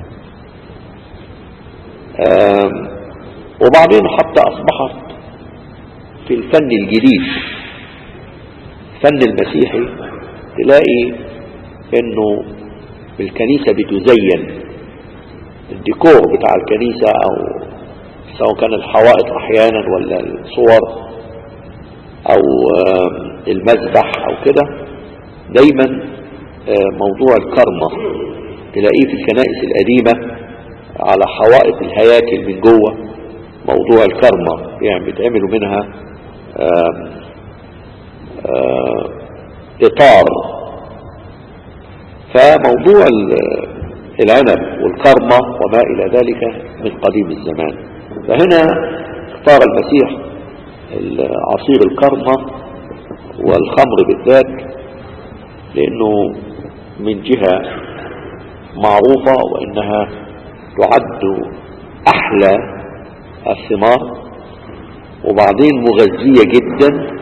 وبعدين حتى أصبحت في الفن الجديد الفن المسيحي تلاقي انه الكنيسة بتزين الديكور بتاع الكنيسة او سواء كان الحوائط احيانا ولا الصور او المذبح او كده دايما موضوع الكرمة تلاقيه في الكنائس القديمة على حوائط الهياكل من جوه موضوع الكرمة يعني بيتعملوا منها آم آم اطار فموضوع العنب والكرمة وما الى ذلك من قديم الزمان فهنا اختار المسيح عصير الكرمة والخمر بالذات لانه من جهة معروفة وانها تعد احلى الثمار وبعدين مغذية جدا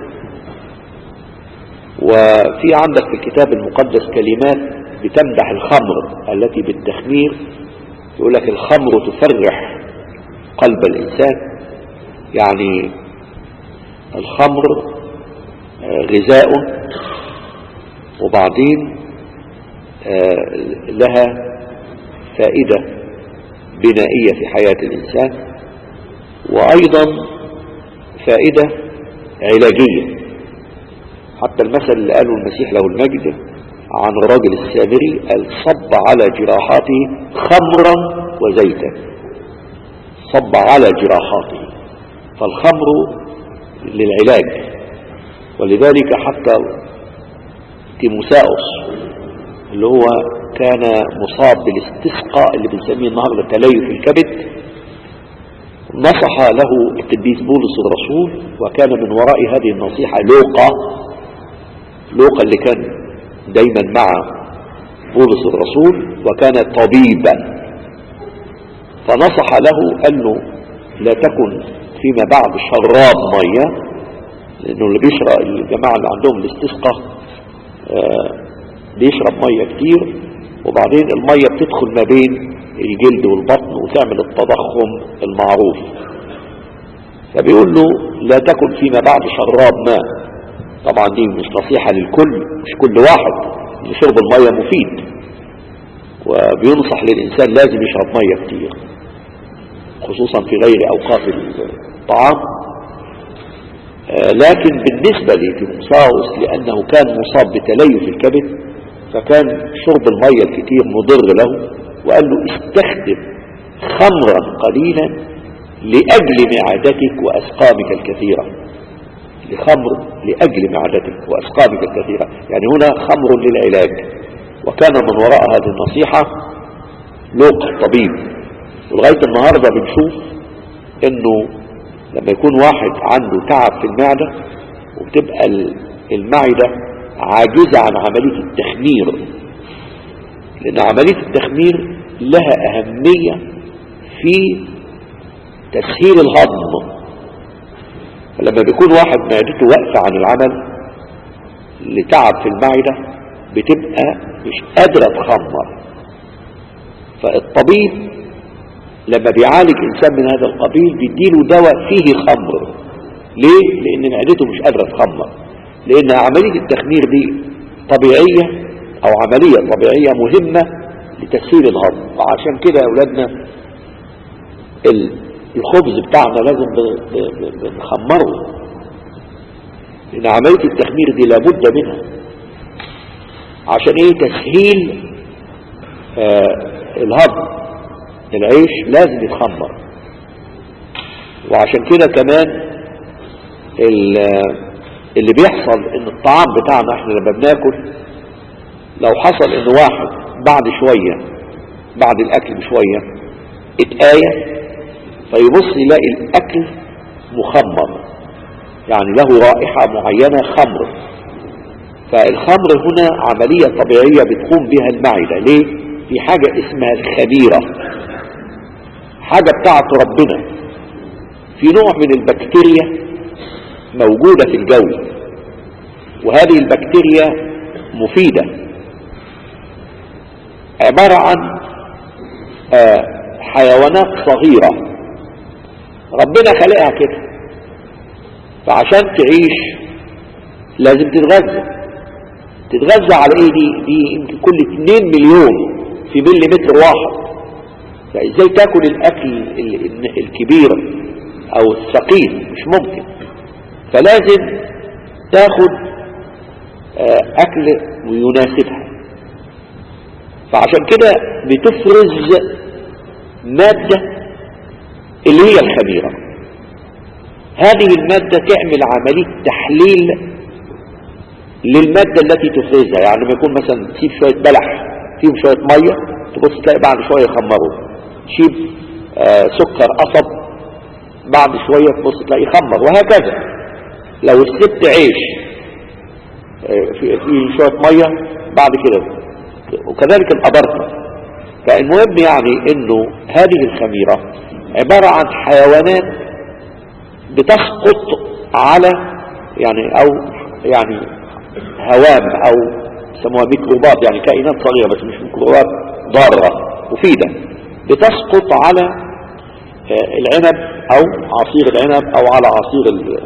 وفي عندك في الكتاب المقدس كلمات بتمدح الخمر التي بالتخمير يقول لك الخمر تفرح قلب الإنسان يعني الخمر غذاء وبعدين لها فائدة بنائية في حياة الإنسان وأيضا فائدة علاجية حتى المثل اللي قاله المسيح له المجد عن الراجل السامري قال صب على جراحاته خمرا وزيتا صب على جراحاته فالخمر للعلاج ولذلك حتى تيموساوس اللي هو كان مصاب بالاستسقاء اللي بنسميه النهارده تليف الكبد نصح له القديس بولس الرسول وكان من وراء هذه النصيحة لوقا لوقا اللي كان دايما مع بولس الرسول وكان طبيبا فنصح له قال له لا تكن فيما بعد شراب ميه لانه اللي بيشرب الجماعه اللي عندهم الاستسقاء آه بيشرب ميه كتير وبعدين الميه بتدخل ما بين الجلد والبطن وتعمل التضخم المعروف فبيقول له لا تكن فيما بعد شراب ماء طبعا دي مش نصيحة للكل مش كل واحد ان شرب المية مفيد وبينصح للإنسان لازم يشرب مية كتير خصوصا في غير أوقات الطعام آه لكن بالنسبة لتيموساوس لأنه كان مصاب بتليف الكبد فكان شرب المية الكتير مضر له وقال له استخدم خمرا قليلا لأجل معدتك وأسقامك الكثيرة لخمر لأجل معدتك وأسقامك الكثيرة يعني هنا خمر للعلاج وكان من وراء هذه النصيحة لوق الطبيب ولغاية النهاردة بنشوف انه لما يكون واحد عنده تعب في المعدة وبتبقى المعدة عاجزة عن عملية التخمير لأن عملية التخمير لها أهمية في تسهيل الهضم فلما بيكون واحد معدته واقفة عن العمل لتعب في المعدة بتبقى مش قادرة تخمر فالطبيب لما بيعالج إنسان من هذا القبيل بيديله دواء فيه خمر ليه؟ لأن معدته مش قادرة تخمر لأن عملية التخمير دي طبيعية أو عملية طبيعية مهمة لتسهيل الهضم وعشان كده يا أولادنا الخبز بتاعنا لازم بنخمره لأن عملية التخمير دي لابد منها عشان ايه تسهيل آه الهضم العيش لازم يتخمر وعشان كده كمان اللي بيحصل ان الطعام بتاعنا احنا لما بناكل لو حصل ان واحد بعد شوية بعد الاكل بشوية اتآية فيبص يلاقي الاكل مخمر يعني له رائحة معينة خمر فالخمر هنا عملية طبيعية بتقوم بها المعدة ليه في حاجة اسمها الخميرة حاجة بتاعت ربنا في نوع من البكتيريا موجودة في الجو وهذه البكتيريا مفيدة عبارة عن آه حيوانات صغيرة ربنا خلقها كده فعشان تعيش لازم تتغذى تتغذى على ايه دي دي يمكن كل 2 مليون في مليمتر واحد فازاي تاكل الاكل الكبير او الثقيل مش ممكن فلازم تاخد اكل يناسبها فعشان كده بتفرز مادة اللي هي الخميرة هذه المادة تعمل عملية تحليل للمادة التي تفرزها يعني لما يكون مثلا تسيب شوية بلح فيهم شوية مية تبص تلاقي بعد شوية يخمروا تشيب آه سكر قصب بعد شوية تبص تلاقي يخمر وهكذا لو سبت عيش آه فيه في شوية مية بعد كده وكذلك الأبرقة فالمهم يعني انه هذه الخميرة عبارة عن حيوانات بتسقط على يعني او يعني هوام او يسموها ميكروبات يعني كائنات صغيرة بس مش ميكروبات ضارة مفيدة بتسقط على العنب او عصير العنب او على عصير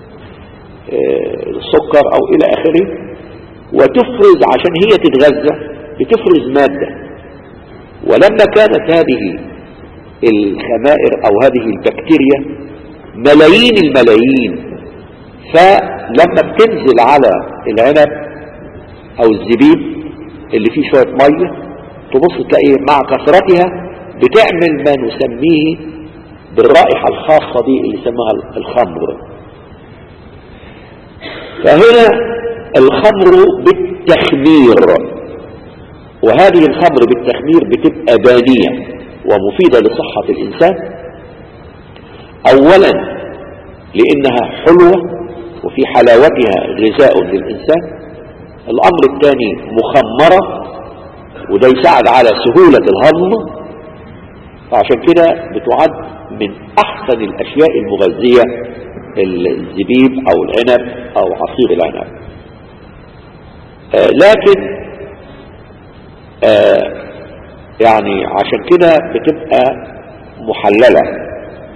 السكر او الى اخره وتفرز عشان هي تتغذى بتفرز مادة ولما كانت هذه الخمائر او هذه البكتيريا ملايين الملايين فلما بتنزل على العنب او الزبيب اللي فيه شوية مية تبص تلاقيه مع كثرتها بتعمل ما نسميه بالرائحة الخاصة دي اللي يسموها الخمر فهنا الخمر بالتخمير وهذه الخمر بالتخمير بتبقى بانية ومفيدة لصحة الإنسان أولا لأنها حلوة وفي حلاوتها غذاء للإنسان الأمر الثاني مخمرة وده يساعد على سهولة الهضم فعشان كده بتعد من أحسن الأشياء المغذية الزبيب أو العنب أو عصير العنب آه لكن آه يعني عشان كده بتبقى محللة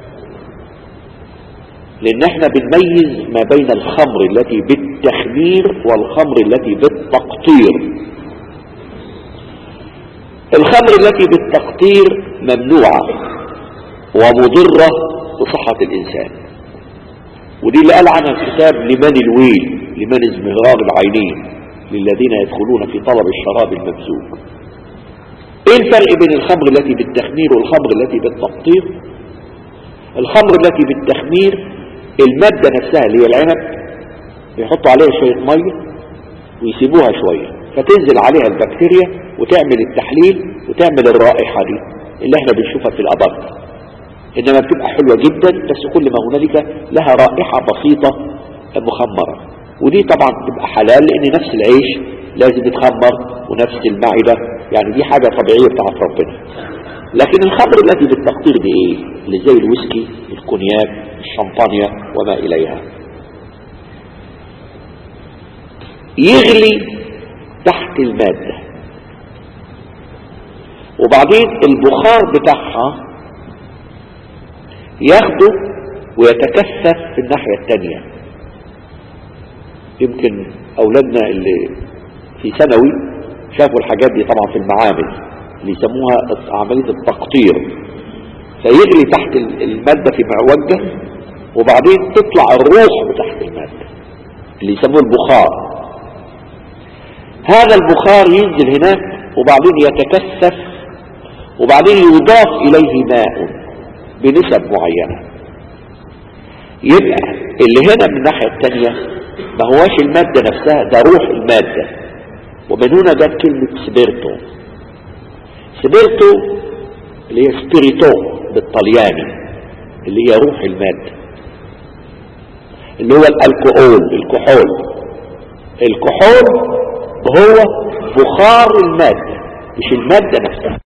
لان احنا بنميز ما بين الخمر التي بالتخمير والخمر التي بالتقطير الخمر التي بالتقطير ممنوعة ومضرة بصحة الانسان ودي اللي قال عنها الكتاب لمن الويل لمن ازمهرار العينين للذين يدخلون في طلب الشراب الممزوج ايه الفرق بين الخمر التي بالتخمير والخمر التي بالتقطير الخمر التي بالتخمير المادة نفسها اللي هي العنب يحطوا عليها شوية مية ويسيبوها شوية فتنزل عليها البكتيريا وتعمل التحليل وتعمل الرائحة دي اللي احنا بنشوفها في الأبر إنما بتبقى حلوة جدا بس كل ما هنالك لها رائحة بسيطة مخمرة ودي طبعا بتبقى حلال لأن نفس العيش لازم يتخمر ونفس المعدة يعني دي حاجة طبيعية بتاعت ربنا لكن الخمر التي بالتقطير دي ايه اللي زي الويسكي الكونياك الشمبانيا وما اليها يغلي تحت المادة وبعدين البخار بتاعها ياخده ويتكثف في الناحية التانية يمكن اولادنا اللي في ثانوي شافوا الحاجات دي طبعا في المعامل اللي يسموها عملية التقطير فيغلي تحت المادة في معوجة وبعدين تطلع الروح بتحت المادة اللي يسموه البخار هذا البخار ينزل هناك وبعدين يتكثف وبعدين يضاف إليه ماء بنسب معينة يبقى اللي هنا من الناحية التانية ما هواش المادة نفسها ده روح المادة ومن هنا جت كلمة سبيرتو سبيرتو اللي هي سبيريتو بالطلياني اللي هي روح المادة اللي هو الالكحول الكحول الكحول هو بخار المادة مش المادة نفسها